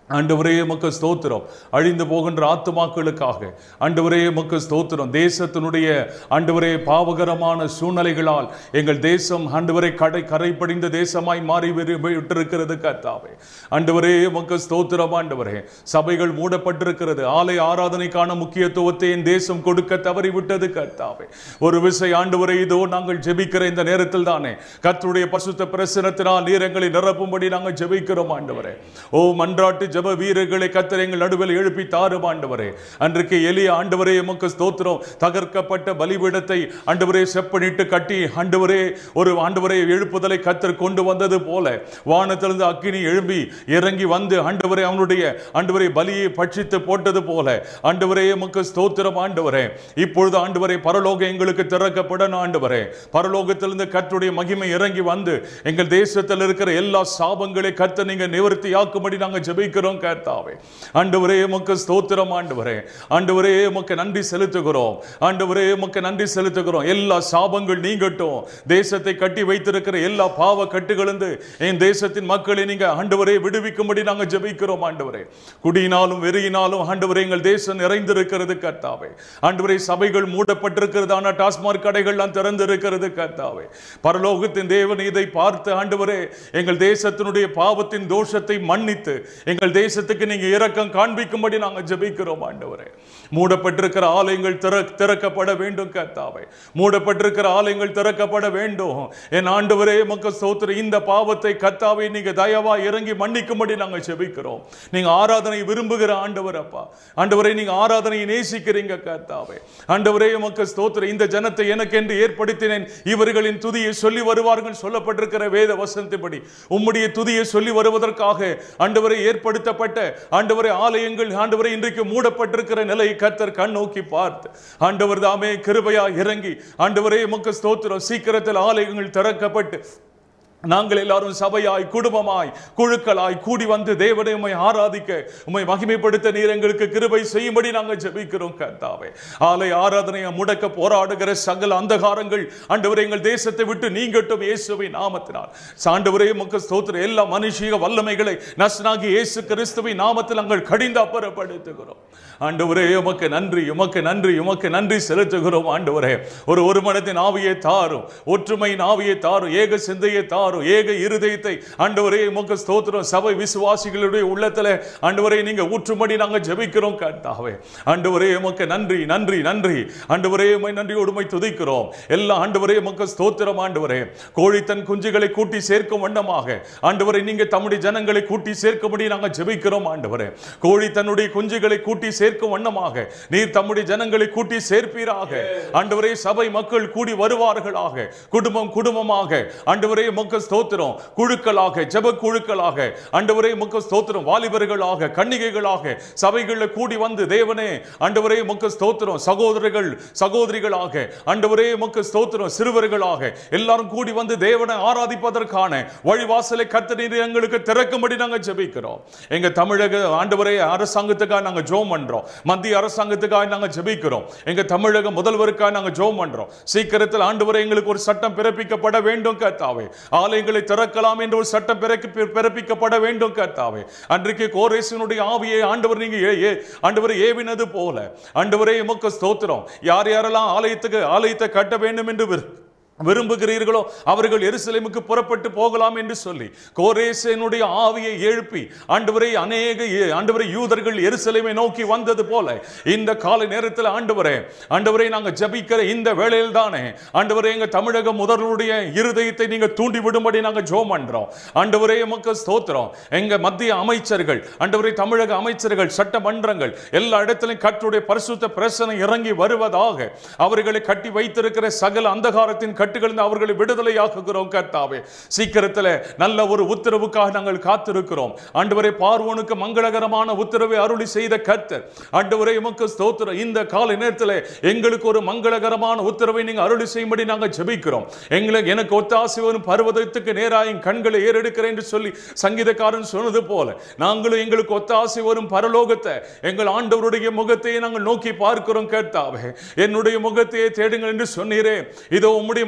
ஆண்டவரே எமக்கு ஸ்தோத்திரம் அழிந்து போகின்ற ஆத்துமாக்களுக்காக ஆண்டவரே எமக்கு ஸ்தோத்திரம் தேசத்தினுடைய ஆண்டவரே பாவகரமான சூழ்நிலைகளால் எங்கள் தேசம் ஆண்டவரே கடை கரைப்படிந்த தேசமாய் மாறி விரு- விட்டிருக்கிறது கர்த்தாவே ஆண்டவரே எமக்கு ஸ்தோத்திரம் ஆண்டவரே சபைகள் மூடப்பட்டிருக்கிறது ஆலய ஆராதனைக்கான முக்கியத்துவத்தை என் தேசம் கொடுக்க தவறிவிட்டது கர்த்தாவே ஒரு விசை ஆண்டவரே இதோ நாங்கள் ஜெபிக்கிற இந்த நேரத்தில் தானே கர்த்தருடைய பரிசுத்த பிரசனத்தினால் நீர் எங்களை நிரப்பும்படி நாங்கள் ஜெபிக்கிறோம் ஆண்டவரே ஓ மன்றாட்டு ஜெப வீரர்களை கத்தர் எங்கள் நடுவில் எழுப்பி தாரும் ஆண்டவரே அன்றைக்கு எளிய ஆண்டவரே எமக்கு ஸ்தோத்திரம் தகர்க்கப்பட்ட பலிபீடத்தை ஆண்டவரே செப்பனிட்டு கட்டி ஆண்டவரே ஒரு ஆண்டவரை எழுப்புதலை கத்தர் கொண்டு வந்தது போல வானத்திலிருந்து அக்கினி எழும்பி இறங்கி வந்து ஆண்டவரே அவனுடைய ஆண்டவரை பலியை பட்சித்து போட்டது போல ஆண்டவரே எமக்கு ஸ்தோத்திரம் ஆண்டவரே இப்பொழுது ஆண்டவரே பரலோகம் எங்களுக்கு திறக்கப்படணும் ஆண்டவரே பரலோகத்திலிருந்து கர்த்தருடைய மகிமை இறங்கி வந்து எங்கள் தேசத்தில் இருக்கிற எல்லா சாபங்களை கர்த்தர் நீங்க நிவர்த்தியாக்கும்படி நாங்க ஜெபிக்கிறோம் கர்த்தாவே ஆண்டவரே உமக்கு ஸ்தோத்திரம் ஆண்டவரே ஆண்டவரே உமக்கு நன்றி செலுத்துகிறோம் ஆண்டவரே உமக்கு நன்றி செலுத்துகிறோம் எல்லா சாபங்கள் நீங்கட்டும் தேசத்தை கட்டி வைத்திருக்கிற எல்லா பாவ கட்டுகளிருந்து என் தேசத்தின் மக்களை நீங்க ஆண்டவரே விடுவிக்கும்படி நாங்க ஜெபிக்கிறோம் ஆண்டவரே குடியினாலும் வெறியினாலும் ஆண்டவரே எங்கள் தேசம் நிறைந்திருக்கிறது கர்த்தாவே ஆண்டவரே சபைகள் மூடப்பட்டிருக்கிறது ஆனா டாஸ்மாக் கடைகள்லாம் திறந்திருக்கிறது கர்த்தாவே பரலோகத்தின் தேவன் இதை பார்த்து ஆண்டவரே எங்கள் தேசத்தினுடைய பாவத்தின் தோஷத்தை மன்னித்து எங்கள் தேசத்துக்கு நீங்க இரக்கம் காண்பிக்கும்படி நாங்க ஜெபிக்கிறோம் ஆண்டவரே மூடப்பட்டிருக்கிற ஆலயங்கள் திற திறக்கப்பட வேண்டும் கர்த்தாவே மூடப்பட்டிருக்கிற ஆலயங்கள் திறக்கப்பட வேண்டும் என் ஆண்டவரே மக்க ஸ்தோத்திர இந்த பாவத்தை கர்த்தாவே நீங்க தயவா இறங்கி மன்னிக்கும்படி நாங்க ஜெபிக்கிறோம் நீங்க ஆராதனை விரும்புகிற ஆண்டவர் அப்பா ஆண்டவரே நீங்க ஆராதனையை நேசிக்கிறீங்க கர்த்தாவே ஆண்டவரே உமக்கு ஸ்தோத்திர இந்த ஜனத்தை எனக்கென்று ஏற்படுத்தினேன் இவர்களின் துதியை சொல்லி வருவார்கள் சொல்லப்பட்டிருக்கிற வேத வசனத்தின்படி உம்முடைய துதியை சொல்லி வருவதற்காக ஆண்டவரை ஏற்படுத்தப்பட்ட ஆண்டவரை ஆலயங்கள் ஆண்டவரை இன்றைக்கு மூடப்பட்டிருக்கிற நிலையை கர்த்தர் கண் நோக்கி பார்த்து ஆண்டவர் தாமே கிருபையா இறங்கி ஆண்டவரே உமக்கு ஸ்தோத்திரம் சீக்கிரத்தில் ஆலயங்கள் திறக்கப்பட்டு நாங்கள் எல்லாரும் சபையாய் குடும்பமாய் குழுக்களாய் கூடி வந்து தேவனை உம்மை ஆராதிக்க உம்மை மகிமைப்படுத்த நீர் எங்களுக்கு கிருபை செய்யும்படி நாங்கள் ஜெபிக்கிறோம் கர்த்தாவே ஆலய ஆராதனையை முடக்க போராடுகிற சகல அந்தகாரங்கள் ஆண்டவரே எங்கள் தேசத்தை விட்டு நீங்கட்டும் இயேசுவின் நாமத்தினால் சாண்டவரே உமக்கு ஸ்தோத்திர எல்லா மனுஷிக வல்லமைகளை நஸ்னாகி இயேசு கிறிஸ்துவின் நாமத்தில் நாங்கள் கடிந்து அப்புறப்படுத்துகிறோம் ஆண்டவரே உமக்கு நன்றி உமக்கு நன்றி உமக்கு நன்றி செலுத்துகிறோம் ஆண்டவரே ஒரு ஒரு மனத்தின் ஆவியை தாரும் ஒற்றுமையின் ஆவியை தாரும் ஏக சிந்தையை தாரும் ஏக இருதயத்தை ஆண்டவரே உமக்கு ஸ்தோத்திரம் சபை விசுவாசிகளுடைய உள்ளத்துல ஆண்டவரே நீங்க ஊற்றும்படி நாங்க ஜெபிக்கிறோம் கர்த்தாவே ஆண்டவரே உமக்கு நன்றி நன்றி நன்றி ஆண்டவரே உமை நன்றியோடு உம்மை துதிக்கிறோம் எல்லா ஆண்டவரே உமக்கு ஸ்தோத்திரம் ஆண்டவரே கோழி தன் குஞ்சுகளை கூட்டி சேர்க்கும் வண்ணமாக ஆண்டவரை நீங்க தம்முடைய ஜனங்களை கூட்டி சேர்க்கும்படி நாங்க ஜெபிக்கிறோம் ஆண்டவரே கோழி தன்னுடைய குஞ்சுகளை கூட்டி சேர்க்கும் வண்ணமாக நீர் தம்முடைய ஜனங்களை கூட்டி சேர்ப்பீராக ஆண்டவரே சபை மக்கள் கூடி வருவார்களாக குடும்பம் குடும்பமாக ஆண்டவரே முக்க ஸ்தோத்திரம் குழுக்களாக ஜெப குழுக்களாக ஆண்டவரே முக்க ஸ்தோத்திரம் வாலிபர்களாக கன்னிகைகளாக சபைகளில் கூடி வந்து தேவனே ஆண்டவரே முக்க ஸ்தோத்திரம் சகோதரர்கள் சகோதரிகளாக ஆண்டவரே முக்க ஸ்தோத்திரம் சிறுவர்களாக எல்லாரும் கூடி வந்து தேவனை ஆராதிப்பதற்கான வழிவாசலை கத்தனீர் எங்களுக்கு திறக்கும்படி நாங்க ஜெபிக்கிறோம் எங்க தமிழக ஆண்டவரே அரசாங்கத்துக்காக நாங்க ஜோம் பண்றோம் மத்திய அரசாங்கத்துக்காக நாங்க ஜெபிக்கிறோம் எங்க தமிழக முதல்வருக்காக நாங்க ஜோம் பண்றோம் சீக்கிரத்தில் ஆண்டவரே எங்களுக்கு ஒரு சட்டம் பிறப்பிக்கப்பட வேண்டும் கர்த்தாவே ஆலயங்களை திறக்கலாம் என்ற ஒரு சட்டம் பிறக்கி- பிறப்பிக்கப்பட வேண்டும் கர்த்தாவே அன்றைக்கு கோரேசனுடைய ஆவியை ஆண்டவர் நீங்க ஏ- ஏ- ஆண்டவர் ஏவினது போல ஆண்டவரே எமக்கு ஸ்தோத்திரம் யார் யாரெல்லாம் ஆலயத்துக்கு ஆலயத்தை கட்ட வேண்டும் என்று விரு- விரும்புகிறீர்களோ அவர்கள் எருசலேமுக்கு புறப்பட்டு போகலாம் என்று சொல்லி கோரேசனுடைய ஆவியை எழுப்பி ஆண்டவரை அநேக ஏ- ஆண்டவரை யூதர்கள் எருசலேமை நோக்கி வந்தது போல இந்த காலை நேரத்தில் ஆண்டவரே ஆண்டவரை நாங்க ஜபிக்கிற இந்த வேளையில் தானே ஆண்டவரே எங்க தமிழக முதல்வருடைய இருதயத்தை நீங்க தூண்டி விடும்படி நாங்க ஜோம் பண்றோம் ஆண்டவரே எமக்கு ஸ்தோத்திரம் எங்க மத்திய அமைச்சர்கள் ஆண்டவரே தமிழக அமைச்சர்கள் சட்டமன்றங்கள் எல்லா இடத்திலும் கட்டுடைய பரிசுத்த பிரசனை இறங்கி வருவதாக அவர்களை கட்டி வைத்திருக்கிற சகல அந்தகாரத்தின் கட்டுகளில் அவர்களை விடுதலையாக்குகிறோம் கர்த்தாவே சீக்கிரத்தில் நல்ல ஒரு உத்தரவுக்காக நாங்கள் காத்திருக்கிறோம் ஆண்டவரே பார்வோனுக்கு மங்களகரமான உத்தரவை அருளி செய்த கர்த்தர் ஆண்டவரே உமக்கு ஸ்தோத்திரம் இந்த காலை நேரத்தில் எங்களுக்கு ஒரு மங்களகரமான உத்தரவை நீங்க அருளி செய்யும்படி நாங்கள் ஜெபிக்கிறோம் எங்களுக்கு எனக்கு ஒத்தாசை வரும் பர்வதத்துக்கு நேராக என் கண்களை ஏறெடுக்கிறேன் என்று சொல்லி சங்கீதக்காரன் சொன்னது போல நாங்களும் எங்களுக்கு ஒத்தாசை வரும் பரலோகத்தை எங்கள் ஆண்டவருடைய முகத்தை நாங்கள் நோக்கி பார்க்கிறோம் கேட்டாவே என்னுடைய முகத்தையே தேடுங்கள் என்று சொன்னீரே இதோ உம்முடைய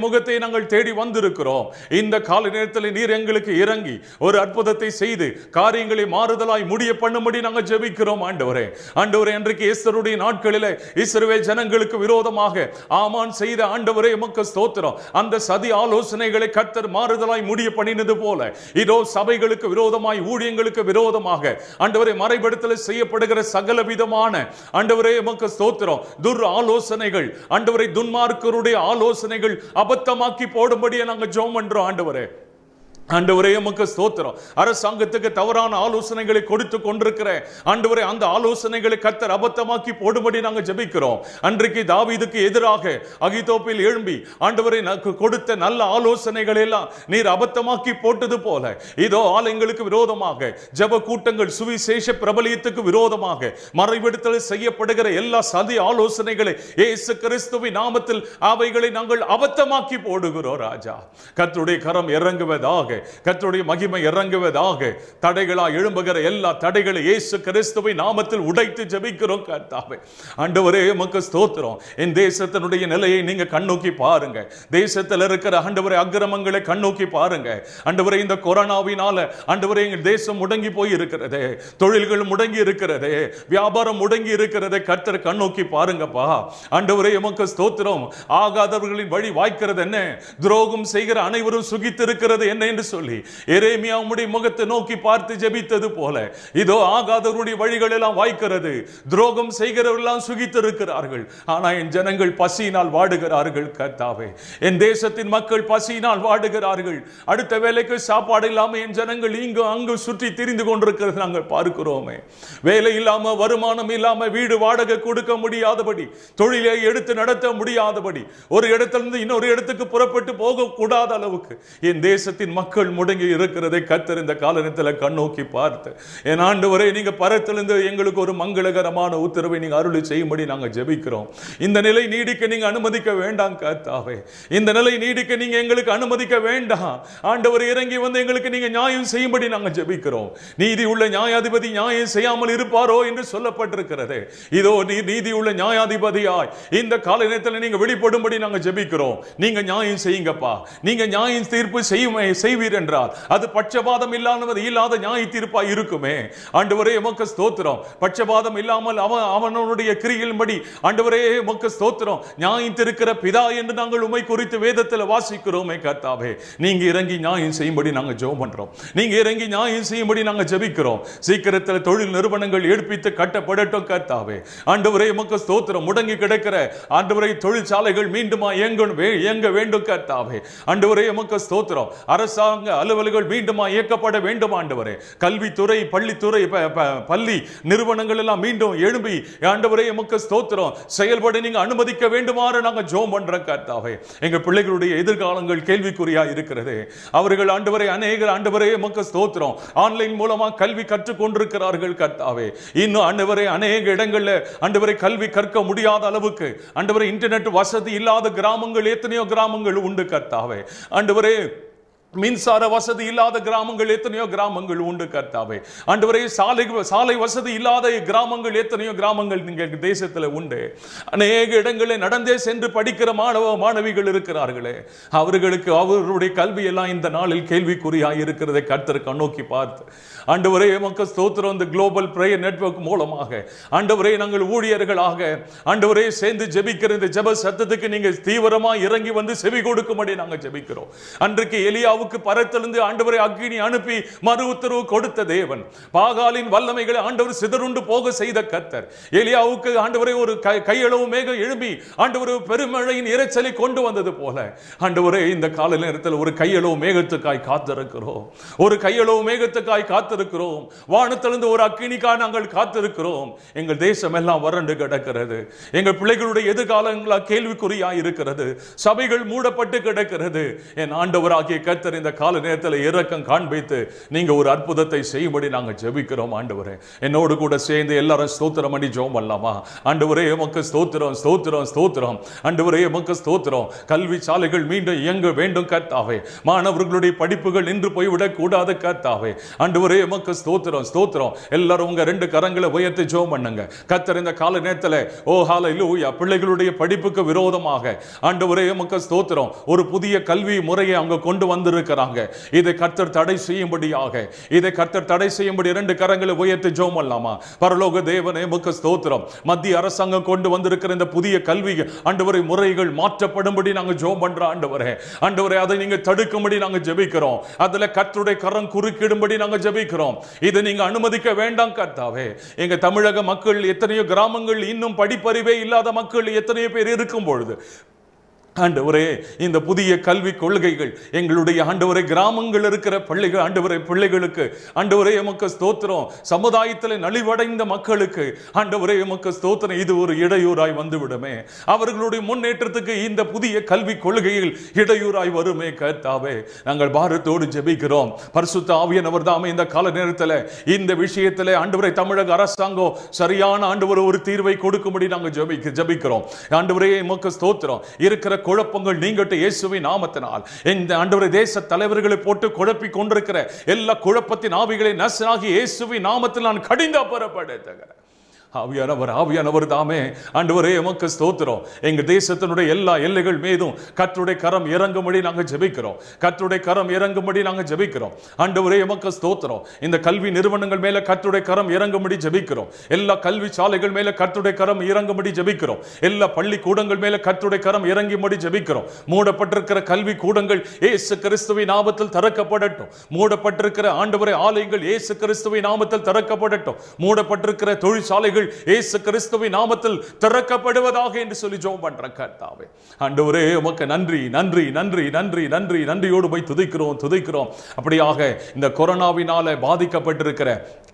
முகத்தை நாங்கள் தேடி வந்திருக்கிறோம் இந்த கால நேரத்தில் நீர் எங்களுக்கு இறங்கி ஒரு அற்புதத்தை செய்து காரியங்களை மாறுதலாய் முடிய பண்ணும்படி நாங்கள் ஜெபிக்கிறோம் ஆண்டவரே ஆண்டவரே அன்றைக்கு எஸ்தருடைய நாட்களிலே இஸ்ரவேல் ஜனங்களுக்கு விரோதமாக ஆமான் செய்த ஆண்டவரே எமக்கு ஸ்தோத்திரம் அந்த சதி ஆலோசனைகளை கர்த்தர் மாறுதலாய் முடிய பண்ணினது போல இதோ சபைகளுக்கு விரோதமாய் ஊழியங்களுக்கு விரோதமாக ஆண்டவரை மறைபடுத்தல் செய்யப்படுகிற சகல விதமான ஆண்டவரே எமக்கு ஸ்தோத்திரம் துர் ஆலோசனைகள் ஆண்டவரை துன்மார்க்கருடைய ஆலோசனைகள் அபத்தமாக்கி போடும்படியே நாங்க ஜெபம் பண்றோம் ஆண்டவரே ஆண்டவரே உமக்கு ஸ்தோத்திரம் அரசாங்கத்துக்கு தவறான ஆலோசனைகளை கொடுத்து கொண்டிருக்கிற ஆண்டவரே அந்த ஆலோசனைகளை கத்தர் அபத்தமாக்கி போடும்படி நாங்க ஜெபிக்கிறோம் அன்றைக்கு தாவீதுக்கு எதிராக அகிதோப்பில் எழும்பி ஆண்டவரை எனக்கு கொடுத்த நல்ல ஆலோசனைகளை எல்லாம் நீர் அபத்தமாக்கி போட்டது போல இதோ ஆலயங்களுக்கு விரோதமாக ஜெப கூட்டங்கள் சுவிசேஷ பிரபலியத்துக்கு விரோதமாக மறைவிடுத்தல் செய்யப்படுகிற எல்லா சதி ஆலோசனைகளை இயேசு கிறிஸ்துவின் நாமத்தில் அவைகளை நாங்கள் அபத்தமாக்கி போடுகிறோம் ராஜா கர்த்தருடைய கரம் இறங்குவதாக கர்த்தருடைய மகிமை இறங்குவதாக தடைகளா எழும்புகிற எல்லா தடைகளை இயேசு கிறிஸ்துவின் நாமத்தில் உடைத்து ஜெபிக்கிறோம் கர்த்தாவே ஆண்டவரே உமக்கு ஸ்தோத்திரம் என் தேசத்தினுடைய நிலையை நீங்க கண்ணோக்கி பாருங்க தேசத்தில் இருக்கிற ஆண்டவரே அக்கிரமங்களை கண்ணோக்கி பாருங்க ஆண்டவரே இந்த கொரோனாவினால ஆண்டவரே எங்கள் தேசம் முடங்கி போய் இருக்கிறதே தொழில்கள் முடங்கி இருக்கிறதே வியாபாரம் முடங்கி இருக்கிறதே கர்த்தர் கண்ணோக்கி பாருங்கப்பா ஆண்டவரே எமக்கு ஸ்தோத்திரம் ஆகாதவர்களின் வழி வாய்க்கிறது என்ன துரோகம் செய்கிற அனைவரும் சுகித்திருக்கிறது என்ன என்று சொல்லி எரேமியா உம்முடைய முகத்தை நோக்கி பார்த்து ஜெபித்தது போல இதோ ஆகாதவருடைய வழிகள் எல்லாம் வாய்க்கிறது துரோகம் செய்கிறவர்களாம் சுகித்திருக்கிறார்கள் ஆனா என் ஜனங்கள் பசியினால் வாடுகிறார்கள் கர்த்தாவே என் தேசத்தின் மக்கள் பசியினால் வாடுகிறார்கள் அடுத்த வேலைக்கு சாப்பாடு இல்லாம என் ஜனங்கள் இங்கு அங்கு சுற்றி திரிந்து கொண்டிருக்கிறது நாங்கள் பார்க்கிறோமே வேலை இல்லாம வருமானம் இல்லாம வீடு வாடகை கொடுக்க முடியாதபடி தொழிலை எடுத்து நடத்த முடியாதபடி ஒரு இடத்திலிருந்து இன்னொரு இடத்துக்கு புறப்பட்டு போக கூடாத அளவுக்கு என் தேசத்தின் மக்கள் முடங்கி இருக்கிறதை கத்தர் இந்த காலத்தில் கண்ணோக்கி பார்த்து என் ஆண்டு வரை நீங்க பரத்திலிருந்து எங்களுக்கு ஒரு மங்களகரமான உத்தரவை நீங்க அருளி செய்யும்படி நாங்க ஜெபிக்கிறோம் இந்த நிலை நீடிக்க நீங்க அனுமதிக்க வேண்டாம் கர்த்தாவே இந்த நிலை நீடிக்க நீங்க எங்களுக்கு அனுமதிக்க வேண்டாம் ஆண்டவர் இறங்கி வந்து எங்களுக்கு நீங்க நியாயம் செய்யும்படி நாங்க ஜெபிக்கிறோம் நீதி உள்ள நியாயாதிபதி நியாயம் செய்யாமல் இருப்பாரோ என்று சொல்லப்பட்டிருக்கிறது இதோ நீ நீதி உள்ள நியாயாதிபதியாய் இந்த கால நேரத்தில் நீங்க வெளிப்படும்படி நாங்க ஜெபிக்கிறோம் நீங்க நியாயம் செய்யுங்கப்பா நீங்க நியாயம் தீர்ப்பு செய்யும் செய்வீர் என்றால் அது பட்சபாதம் இல்லாதவது இல்லாத நியாய தீர்ப்பாய் இருக்குமே ஆண்டவரே எமக்கு ஸ்தோத்திரம் பட்சபாதம் இல்லாமல் அவன் அவனுடைய கிரியின்படி ஆண்டவரே எமக்கு ஸ்தோத்திரம் நியாயம் திருக்கிற பிதா என்று நாங்கள் உமை குறித்து வேதத்தில் வாசிக்கிறோமே கர்த்தாவே நீங்க இறங்கி நியாயம் செய்யும்படி நாங்க ஜெபம் பண்றோம் நீங்க இறங்கி நியாயம் செய்யும்படி நாங்க ஜெபிக்கிறோம் சீக்கிரத்தில் தொழில் நிறுவனங்கள் எடுப்பித்து கட்டப்படட்டும் கர்த்தாவே ஆண்டவரே எமக்கு ஸ்தோத்திரம் முடங்கி கிடக்கிற ஆண்டவரை தொழிற்சாலைகள் மீண்டுமா இயங்கணும் வே- இயங்க வேண்டும் கர்த்தாவே ஆண்டவரே எமக்கு ஸ்தோத்திரம் அரசாங்க அலுவல்கள் மீண்டுமா இயக்கப்பட வேண்டும் ஆண்டவரே கல்வித்துறை பள்ளித்துறை ப- ப- பள்ளி நிறுவனங்கள் எல்லாம் மீண்டும் எழும்பி ஆண்டவரே எமக்கு ஸ்தோத்திரம் செயல்பட நீங்க அனுமதிக்க வேண்டுமாறு நாங்க ஜோம் பண்றோம் கர்த்தாவே எங்க பிள்ளைகளுடைய எதிர்காலங்கள் கேள்விக்குறியா இருக்கிறது அவர்கள் ஆண்டவரே அநேகர் ஆண்டவரே எமக்கு ஸ்தோத்திரம் ஆன்லைன் மூலமா கல்வி கற்றுக் கொண்டிருக்கிறார்கள் கர்த்தாவே இன்னும் ஆண்டவரே அநேக இடங்கள்ல ஆண்டவரை கல்வி கற்க முடியாத அளவுக்கு ஆண்டவரே இன்டர்நெட் வசதி இல்லாத கிராமங்கள் எத்தனையோ கிராமங்கள் உண்டு கர்த்தாவே ஆண்டவரே மின்சார வசதி இல்லாத கிராமங்கள் எத்தனையோ கிராமங்கள் உண்டு கர்த்தாவே ஆண்டவரே சாலை சாலை வசதி இல்லாத கிராமங்கள் எத்தனையோ கிராமங்கள் நீங்க தேசத்துல உண்டு அநேக இடங்களில் நடந்தே சென்று படிக்கிற மாணவ மாணவிகள் இருக்கிறார்களே அவர்களுக்கு அவர்களுடைய கல்வி எல்லாம் இந்த நாளில் கேள்விக்குறியாய் இருக்கிறதை கர்த்தர் கண்ணோக்கி பார்த்து ஆண்டவரே எமக்கு ஸ்தோத்திரம் இந்த குளோபல் பிரேயர் நெட்வொர்க் மூலமாக ஆண்டவரே நாங்கள் ஊழியர்களாக ஆண்டவரே சேர்ந்து ஜெபிக்கிற இந்த ஜெப சத்தத்துக்கு நீங்க தீவிரமா இறங்கி வந்து செவி கொடுக்கும்படி நாங்க ஜெபிக்கிறோம் அன்றைக்கு எலியாவுக்கு பரத்திலிருந்து ஆண்டவரை அக்கினி அனுப்பி மறு உத்தரவு கொடுத்த தேவன் பாகாலின் வல்லமைகளை ஆண்டவர் சிதறுண்டு போக செய்த கர்த்தர் எலியாவுக்கு ஆண்டவரை ஒரு கை- கையளவு மேகம் எழும்பி ஆண்டவர் பெருமழையின் இரைச்சலை கொண்டு வந்தது போல ஆண்டவரே இந்த கால நேரத்தில் ஒரு கையளவு மேகத்துக்காய் காத்திருக்கிறோம் ஒரு கையளவு மேகத்துக்காய் காத்திருக்கிறோம் வானத்திலிருந்து ஒரு அக்கினிக்காய் நாங்கள் காத்திருக்கிறோம் எங்கள் தேசம் எல்லாம் வறண்டு கிடக்கிறது எங்கள் பிள்ளைகளுடைய எதிர்காலங்களா கேள்விக்குறியாய் இருக்கிறது சபைகள் மூடப்பட்டு கிடக்கிறது என் ஆண்டவராகிய கர்த்தர் கத்தர் இந்த கால நேரத்தில் இரக்கம் காண்பித்து நீங்க ஒரு அற்புதத்தை செய்யும்படி நாங்க ஜெபிக்கிறோம் ஆண்டவரே என்னோடு கூட சேர்ந்து எல்லாரும் ஸ்தோத்திரம் பண்ணி ஜெபம் பண்ணலாமா ஆண்டவரே எமக்கு ஸ்தோத்திரம் ஸ்தோத்திரம் ஸ்தோத்திரம் ஆண்டவரே எமக்கு ஸ்தோத்திரம் கல்வி சாலைகள் மீண்டும் இயங்க வேண்டும் கர்த்தாவே மாணவர்களுடைய படிப்புகள் நின்று போய்விடக் கூடாது கர்த்தாவே ஆண்டவரே எமக்கு ஸ்தோத்திரம் ஸ்தோத்திரம் எல்லாரும் உங்க ரெண்டு கரங்களை உயர்த்தி ஜெபம் பண்ணுங்க கத்தர் இந்த கால நேரத்தில் ஓ ஹalleluya பிள்ளைகளுடைய படிப்புக்கு விரோதமாக ஆண்டவரே எமக்கு ஸ்தோத்திரம் ஒரு புதிய கல்வி முறையை அவங்க கொண்டு வந்திருக்கிறாங்க இதை கர்த்தர் தடை செய்யும்படியாக இதை கர்த்தர் தடை செய்யும்படி இரண்டு கரங்களை உயர்த்தி ஜெபம் பண்ணலாமா பரலோக தேவனே எமக்கு ஸ்தோத்திரம் மத்திய அரசாங்கம் கொண்டு வந்திருக்கிற இந்த புதிய கல்வி ஆண்டவரை முறைகள் மாற்றப்படும்படி நாங்க ஜெபம் பண்றோம் ஆண்டவரே ஆண்டவரே அதை நீங்க தடுக்கும்படி நாங்க ஜெபிக்கிறோம் அதுல கர்த்தருடைய கரம் குறுக்கிடும்படி நாங்க ஜெபிக்கிறோம் இதை நீங்க அனுமதிக்க வேண்டாம் கர்த்தாவே எங்க தமிழக மக்கள் எத்தனையோ கிராமங்கள் இன்னும் படிப்பறிவே இல்லாத மக்கள் எத்தனையோ பேர் இருக்கும் பொழுது ஆண்டவரே இந்த புதிய கல்வி கொள்கைகள் எங்களுடைய ஆண்டவரே கிராமங்கள் இருக்கிற பள்ளிகள் ஆண்டவரே பிள்ளைகளுக்கு ஆண்டவரே எமக்கு ஸ்தோத்திரம் சமுதாயத்தில் நலிவடைந்த மக்களுக்கு ஆண்டவரே எமக்கு ஸ்தோத்திரம் இது ஒரு இடையூறாய் வந்து விடுமே அவர்களுடைய முன்னேற்றத்துக்கு இந்த புதிய கல்வி கொள்கைகள் இடையூறாய் வருமே கர்த்தாவே நாங்கள் பாரத்தோடு ஜெபிக்கிறோம் பரிசுத்த ஆவியனவர் தாமே இந்த கால நேரத்தில் இந்த விஷயத்தில் ஆண்டவரை தமிழக அரசாங்கம் சரியான ஆண்டவர் ஒரு தீர்வை கொடுக்கும்படி நாங்கள் ஜெபிக்க ஜெபிக்கிறோம் ஆண்டவரே எமக்கு ஸ்தோத்திரம் இருக்கிற குழப்பங்கள் நீங்கட்டும் இயேசுவின் நாமத்தினால் இந்த ஆண்டவரை தேச தலைவர்களை போட்டு குழப்பி கொண்டிருக்கிற எல்லா குழப்பத்தின் ஆவிகளை நசனாகி இயேசுவின் நாமத்தில் நான் கடிந்து அப்புறப்படுத்துகிறேன் ஆவியானவர் ஆவியானவர் தாமே ஆண்டவரே எமக்கு ஸ்தோத்திரம் எங்க தேசத்தினுடைய எல்லா எல்லைகள் மீதும் கர்த்தருடைய கரம் இறங்கும்படி நாங்க ஜெபிக்கிறோம் கர்த்தருடைய கரம் இறங்கும்படி நாங்க ஜெபிக்கிறோம் ஆண்டவரே எமக்கு ஸ்தோத்திரம் இந்த கல்வி நிறுவனங்கள் மேல கர்த்தருடைய கரம் இறங்கும்படி ஜெபிக்கிறோம் எல்லா கல்வி சாலைகள் மேல கர்த்தருடைய கரம் இறங்கும்படி ஜெபிக்கிறோம் எல்லா பள்ளி கூடங்கள் மேல கர்த்தருடைய கரம் இறங்கும்படி ஜெபிக்கிறோம் மூடப்பட்டிருக்கிற கல்வி கூடங்கள் இயேசு கிறிஸ்துவின் நாமத்தில் திறக்கப்படட்டும் மூடப்பட்டிருக்கிற ஆண்டவரை ஆலயங்கள் இயேசு கிறிஸ்துவின் நாமத்தில் திறக்கப்படட்டும் மூடப்பட்டிருக்கிற தொழிற்சாலைகள் இயேசு கிறிஸ்துவின் நாமத்தில் திறக்கப்படுவதாக என்று சொல்லி ஜெபம் பண்ற கர்த்தாவே ஆண்டவரே உமக்கு நன்றி நன்றி நன்றி நன்றி நன்றி நன்றியோடு போய் துதிக்கிறோம் துதிக்கிறோம் அப்படியாக இந்த கொரோனாவினால பாதிக்கப்பட்டிருக்கிற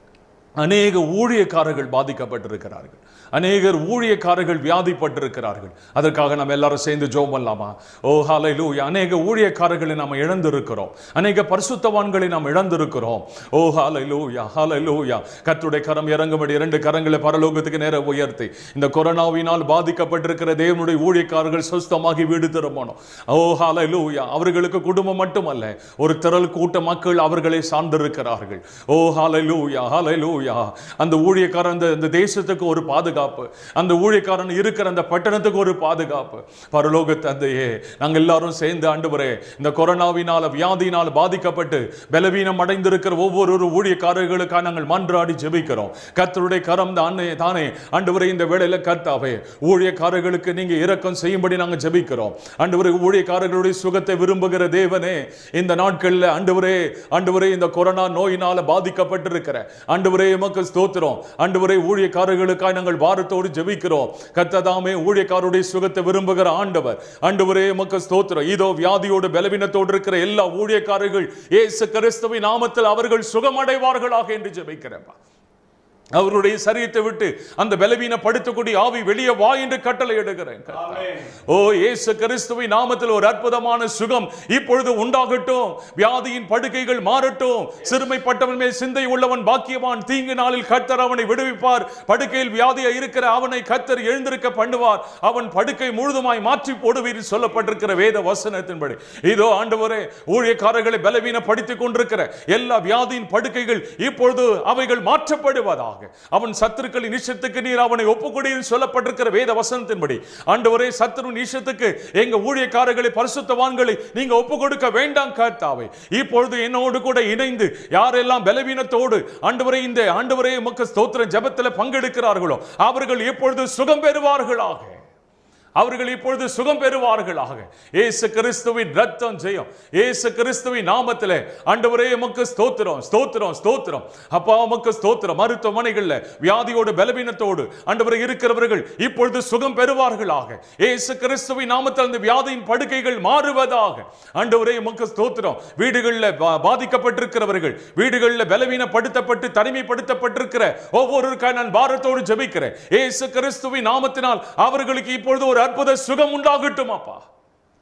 அநேக ஊழியக்காரர்கள் பாதிக்கப்பட்டிருக்கிறார்கள் அநேகர் ஊழியக்காரர்கள் வியாதிப்பட்டிருக்கிறார்கள் அதற்காக நம்ம எல்லாரும் சேர்ந்து ஜோம் பண்ணலாமா ஓ ஹalleluya அநேக ஊழியக்காரர்களை நாம் இழந்திருக்கிறோம் அநேக பரிசுத்தவான்களை நாம் இழந்திருக்கிறோம் ஓ ஹalleluya ஹalleluya கர்த்தருடைய கரம் இறங்கும்படி இரண்டு கரங்களை பரலோகத்துக்கு நேர உயர்த்தி இந்த கொரோனாவினால் பாதிக்கப்பட்டிருக்கிற தேவனுடைய ஊழியக்காரர்கள் சுஸ்தமாகி வீடு திரும்பணும் ஓ ஹalleluya அவர்களுக்கு குடும்பம் மட்டுமல்ல ஒரு திரள் கூட்ட மக்கள் அவர்களை சார்ந்திருக்கிறார்கள் ஓ ஹalleluya ஹalleluya அந்த ஊழியக்காரன் அந்த இந்த தேசத்துக்கு ஒரு பாதுகாப்பு அந்த ஊழியக்காரன் இருக்கிற அந்த பட்டணத்துக்கு ஒரு பாதுகாப்பு பரலோக தந்தையே நாங்க எல்லாரும் சேர்ந்து ஆண்டவரே இந்த கொரோனாவினால வியாதியினால் பாதிக்கப்பட்டு பலவீனம் அடைந்திருக்கிற ஒவ்வொரு ஊழியக்காரர்களுக்காக நாங்கள் மன்றாடி ஜெபிக்கிறோம் கர்த்தருடைய கரம் தானே தானே ஆண்டவரே இந்த வேளையில கர்த்தாவே ஊழியக்காரர்களுக்கு நீங்க இரக்கம் செய்யும்படி நாங்க ஜெபிக்கிறோம் ஆண்டவரே ஊழியக்காரர்களுடைய சுகத்தை விரும்புகிற தேவனே இந்த நாட்கள்ல ஆண்டவரே ஆண்டவரே இந்த கொரோனா நோயினால பாதிக்கப்பட்டிருக்கிற ஆண்டவரே எமக்கு ஸ்தோத்திரம் ஆண்டவரே ஊழியக்காரர்களுக்காக நாங்கள் பாரத்தோடு ஜெபிக்கிறோம் கர்த்ததாமே ஊழியக்காரருடைய சுகத்தை விரும்புகிற ஆண்டவர் ஆண்டவரே எமக்கு ஸ்தோத்திரம் இதோ வியாதியோடு பலவீனத்தோடு இருக்கிற எல்லா ஊழியக்காரர்கள் இயேசு கிறிஸ்துவின் நாமத்தில் அவர்கள் சுகமடைவார்களாக என்று ஜெபிக்கிறேன் அவருடைய சரீரத்தை விட்டு அந்த பலவீனப்படுத்தக்கூடிய ஆவி வெளியே வா என்று கட்டளை எடுக்கிறேன் ஓ இயேசு கிறிஸ்துவின் நாமத்தில் ஒரு அற்புதமான சுகம் இப்பொழுது உண்டாகட்டும் வியாதியின் படுக்கைகள் மாறட்டும் சிறுமைப்பட்டவன் மேல் சிந்தை உள்ளவன் பாக்கியவான் தீங்கு நாளில் கர்த்தர் அவனை விடுவிப்பார் படுக்கையில் வியாதியா இருக்கிற அவனை கர்த்தர் எழுந்திருக்க பண்ணுவார் அவன் படுக்கை முழுதுமாய் மாற்றி போடுவீர் சொல்லப்பட்டிருக்கிற வேத வசனத்தின்படி இதோ ஆண்டவரே ஊழியக்காரர்களை பலவீனப்படுத்திக் கொண்டிருக்கிற எல்லா வியாதியின் படுக்கைகள் இப்பொழுது அவைகள் மாற்றப்படுவதாக அவன் சத்துருக்களின் இஷ்டத்துக்கு நீர் அவனை ஒப்புக்கொடியில் சொல்லப்பட்டிருக்கிற வேத வசனத்தின்படி ஆண்டவரே சத்துரு இஷ்டத்துக்கு எங்க ஊழியக்காரர்களை பரிசுத்தவான்களை நீங்க ஒப்பு கொடுக்க வேண்டாம் கர்த்தாவே இப்பொழுது என்னோடு கூட இணைந்து யாரெல்லாம் பலவீனத்தோடு ஆண்டவரே இந்த ஆண்டவரே உமக்கு ஸ்தோத்திர ஜெபத்தில் பங்கெடுக்கிறார்களோ அவர்கள் இப்பொழுது சுகம் பெறுவார்களாக அவர்கள் இப்பொழுது சுகம் பெறுவார்களாக இயேசு கிறிஸ்துவின் ரத்தம் ஜெயம் இயேசு கிறிஸ்துவின் நாமத்திலே ஆண்டவரே உமக்கு ஸ்தோத்திரம் ஸ்தோத்திரம் ஸ்தோத்திரம் அப்பா உமக்கு ஸ்தோத்திரம் மருத்துவமனைகள்ல வியாதியோடு பலவீனத்தோடு ஆண்டவரே இருக்கிறவர்கள் இப்பொழுது சுகம் பெறுவார்களாக இயேசு கிறிஸ்துவின் நாமத்தில் அந்த வியாதியின் படுக்கைகள் மாறுவதாக ஆண்டவரே உமக்கு ஸ்தோத்திரம் வீடுகளில் பா- பாதிக்கப்பட்டிருக்கிறவர்கள் வீடுகளில் பலவீனப்படுத்தப்பட்டு தனிமைப்படுத்தப்பட்டிருக்கிற ஒவ்வொருவருக்காக நான் பாரத்தோடு ஜெபிக்கிறேன் இயேசு கிறிஸ்துவின் நாமத்தினால் அவர்களுக்கு இப்பொழுது ஒரு அற்புத சுகம் உண்டாகட்டும் அப்பா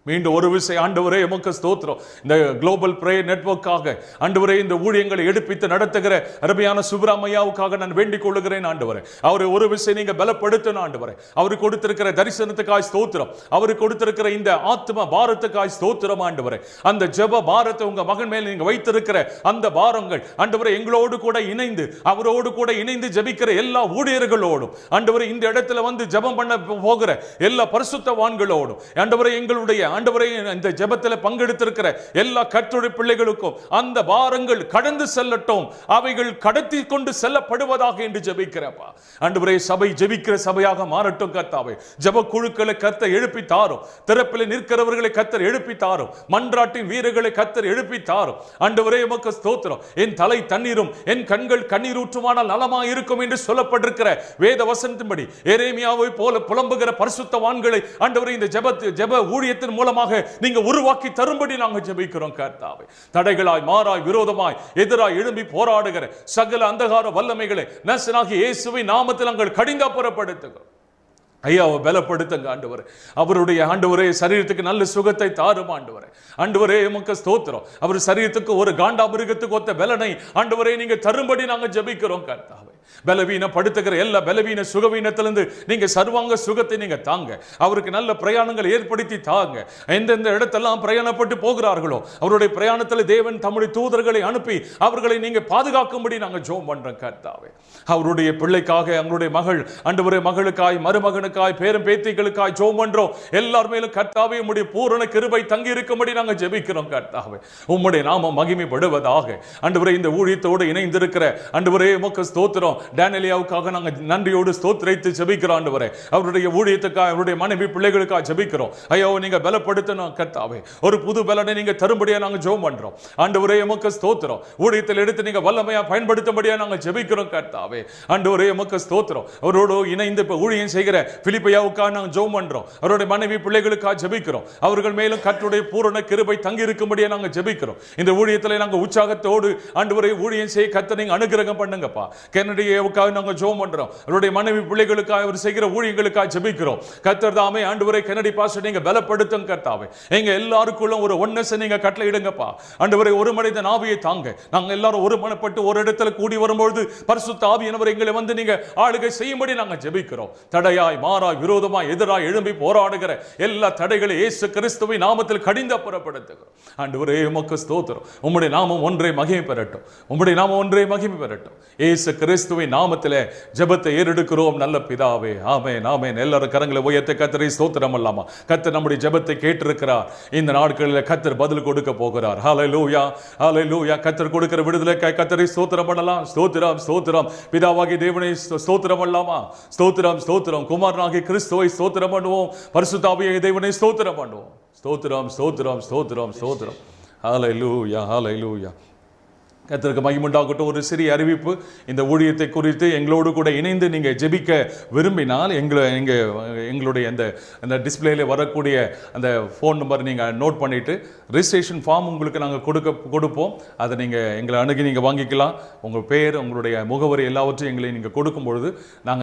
மீண்டும் ஒரு விசை ஆண்டவரே எமக்கு ஸ்தோத்திரம் இந்த குளோபல் பிரேயர் நெட்வொர்க்காக ஆண்டவரே இந்த ஊழியங்களை எடுப்பித்து நடத்துகிற அருமையான சுப்ராமையாவுக்காக நான் வேண்டிக் கொள்ளுகிறேன் ஆண்டவரே அவரை ஒரு விசை நீங்க பலப்படுத்தணும் ஆண்டவரே அவர் கொடுத்திருக்கிற தரிசனத்துக்காய் ஸ்தோத்திரம் அவர் கொடுத்திருக்கிற இந்த ஆத்ம பாரத்துக்காய் ஸ்தோத்திரம் ஆண்டவரே அந்த ஜெப பாரத்தை உங்க மகன் மேல் நீங்க வைத்திருக்கிற அந்த பாரங்கள் ஆண்டவரே எங்களோடு கூட இணைந்து அவரோடு கூட இணைந்து ஜெபிக்கிற எல்லா ஊழியர்களோடும் ஆண்டவரே இந்த இடத்துல வந்து ஜெபம் பண்ண போகிற எல்லா பரிசுத்தவான்களோடும் ஆண்டவரே எங்களுடைய ஆண்டவரே இந்த ஜெபத்தில் பங்கெடுத்திருக்கிற எல்லா கற்றுரை பிள்ளைகளுக்கும் அந்த பாரங்கள் கடந்து செல்லட்டும் அவைகள் கடத்தி கொண்டு செல்லப்படுவதாக என்று ஜெபிக்கிறப்பா ஆண்டவரே சபை ஜெபிக்கிற சபையாக மாறட்டும் கர்த்தாவே ஜெப குழுக்களை கர்த்தர் எழுப்பி தாரும் திறப்பில் நிற்கிறவர்களை கர்த்தர் எழுப்பி தாரும் மன்றாட்டின் வீரர்களை கர்த்தர் எழுப்பி தாரும் ஆண்டவரே உமக்கு ஸ்தோத்திரம் என் தலை தண்ணீரும் என் கண்கள் கண்ணீர் ஊற்றுமானால் நலமா இருக்கும் என்று சொல்லப்பட்டிருக்கிற வேத வசனத்தின்படி எரேமியாவை போல புலம்புகிற பரிசுத்தவான்களை ஆண்டவரே இந்த ஜெபத்து ஜெப ஊழியத்தின் மூலமாக நீங்க உருவாக்கி தரும்படி நாங்கள் ஜெபிக்கிறோம் கர்த்தாவே தடைகளாய் மாறாய் விரோதமாய் எதிராய் எழும்பி போராடுகிற சகல அந்தகார வல்லமைகளை நசனாகி இயேசுவை நாமத்தில் நாங்கள் கடிந்தாப்புறப்படுத்துகிறோம் ஐயாவை பலப்படுத்துங்க ஆண்டவரே அவருடைய ஆண்டவரே சரீரத்துக்கு நல்ல சுகத்தை தாரும் ஆண்டவரே ஆண்டவரே உமக்கு ஸ்தோத்திரம் அவர் சரீரத்துக்கு ஒரு காண்டாமிருகத்துக்கு ஒத்த பலனை ஆண்டவரே நீங்க தரும்படி நாங்க ஜெபிக்கிறோம் கர்த்தாவே பலவீனப்படுத்துகிற எல்லா பலவீன சுகவீனத்திலிருந்து நீங்க சர்வாங்க சுகத்தை நீங்க தாங்க அவருக்கு நல்ல பிரயாணங்களை ஏற்படுத்தி தாங்க எந்தெந்த இடத்தெல்லாம் பிரயாணப்பட்டு போகிறார்களோ அவருடைய பிரயாணத்தில் தேவன் தம்முடைய தூதர்களை அனுப்பி அவர்களை நீங்க பாதுகாக்கும்படி நாங்க ஜோம் பண்றோம் கர்த்தாவே அவருடைய பிள்ளைக்காக அவருடைய மகள் ஆண்டவரே மகளுக்காய் மருமகனுக்காய் பேரும் பேத்திகளுக்காய் ஜோம் பண்றோம் எல்லார் மேலும் கர்த்தாவே உம்முடைய பூரண கிருபை தங்கி இருக்கும்படி நாங்க ஜெபிக்கிறோம் கர்த்தாவே உம்முடைய நாமம் மகிமைப்படுவதாக ஆண்டவரே இந்த ஊழியத்தோடு இணைந்திருக்கிற ஆண்டவரே உமக்கு ஸ்தோத்திரம் டேனியலியாவுக்காக நாங்க நன்றியோடு ஸ்தோத்திரைத்து ஜெபிக்கிறோம் ஆண்டவரே அவருடைய ஊழியத்துக்காக அவருடைய மனைவி பிள்ளைகளுக்காக ஜெபிக்கிறோம் ஐயோ நீங்க பலப்படுத்தணும் கர்த்தாவே ஒரு புது பலனை நீங்க தரும்படியா நாங்க ஜெபம் பண்றோம் ஆண்டவரே உமக்கு ஸ்தோத்திரம் ஊழியத்தில் எடுத்து நீங்க வல்லமையா பயன்படுத்தும்படியா நாங்க ஜெபிக்கிறோம் கர்த்தாவே ஆண்டவரே உமக்கு ஸ்தோத்திரம் அவரோடு இணைந்து இப்ப ஊழியம் செய்கிற பிலிப்பையாவுக்காக நாங்க ஜெபம் பண்றோம் அவருடைய மனைவி பிள்ளைகளுக்காக ஜெபிக்கிறோம் அவர்கள் மேலும் கர்த்தருடைய பூரண கிருபை தங்கி இருக்கும்படியா நாங்க ஜெபிக்கிறோம் இந்த ஊழியத்துல நாங்க உற்சாகத்தோடு ஆண்டவரே ஊழியம் செய்ய கர்த்தர் நீங்க அனுகிரகம் பண்ணுங்கப்பா கென்னடியாவுக்காக நாங்க ஜெபம் பண்றோம் அவருடைய மனைவி பிள்ளைகளுக்காக அவர் செய்கிற ஊழியங்களுக்காக ஜெபிக்கிறோம் கர்த்தர் தாமே ஆண்டவரே கென்னடி பாஸ்டர் நீங்க பலப்படுத்தும் கர்த்தாவே எங்க எல்லாருக்குள்ள ஒரு ஒன்னஸ் நீங்க கட்டளை இடுங்கப்பா ஆண்டவரே ஒரு மனித ஆவியை தாங்க நாங்க எல்லாரும் ஒரு மனப்பட்டு ஒரு இடத்துல கூடி வரும்பொழுது பரிசுத்த ஆவியானவர் எங்களை வந்து நீங்க ஆளுகை செய்யும்படி நாங்க ஜெபிக்கிறோம் தடையாய் மாறாய் விரோதமாய் எதிராய் எழும்பி போராடுகிற எல்லா தடைகளை இயேசு கிறிஸ்துவை நாமத்தில் கடிந்த புறப்படுத்துகிறோம் ஆண்டவரே உமக்கு ஸ்தோத்திரம் உம்முடைய நாமம் ஒன்றே மகிமை பெறட்டும் உம்முடைய நாமம் ஒன்றே மகிமை பெறட்டும் இயேசு கிறிஸ்துவை நாமத்திலே ஜெபத்தை ஏறெடுக்கிறோம் நல்ல பிதாவே ஆமென் ஆமென் எல்லாரும் கரங்களை உயர்த்த கத்தரை ஸ்தோத்திரம் அல்லாமா கத்தர் நம்முடைய ஜெபத்தை கேட்டிருக்கிறார் இந்த நாட்களில் கத்தர் பதில் கொடுக்க போகிறார் ஹalleluya ஹalleluya கத்தர் கொடுக்கிற விடுதலை கத்தரை ஸ்தோத்திரம் பண்ணலாம் ஸ்தோத்திரம் ஸ்தோத்திரம் பிதாவாகி தேவனை ஸ்தோ- ஸ்தோத்திரம் பண்ணலாமா ஸ்தோத்திரம் ஸ்தோத்திரம் குமாரனாகி கிறிஸ்துவை ஸ்தோத்திரம் பண்ணுவோம் பரிசுத்தாவியை தேவனை ஸ்தோத்திரம் பண்ணுவோம் ஸ்தோத்திரம் ஸ்தோத்திரம் ஸ்தோத்திரம் ஸ்தோத்திரம் ஹalleluya ஹalleluya கர்த்தருக்கு மகிமுண்டாகட்டும் ஒரு சிறிய அறிவிப்பு இந்த ஊழியத்தை குறித்து எங்களோடு கூட இணைந்து நீங்கள் ஜெபிக்க விரும்பினால் எங்களை எங்க எங்களுடைய அந்த அந்த டிஸ்பிளேல வரக்கூடிய அந்த ஃபோன் நம்பர் நீங்கள் நோட் பண்ணிவிட்டு ரிஜிஸ்ட்ரேஷன் ஃபார்ம் உங்களுக்கு நாங்கள் கொடுக்க கொடுப்போம் அதை நீங்கள் எங்களை அணுகி நீங்கள் வாங்கிக்கலாம் உங்கள் பேர் உங்களுடைய முகவரி எல்லாவற்றையும் எங்களை நீங்கள் கொடுக்கும் பொழுது நாங்கள்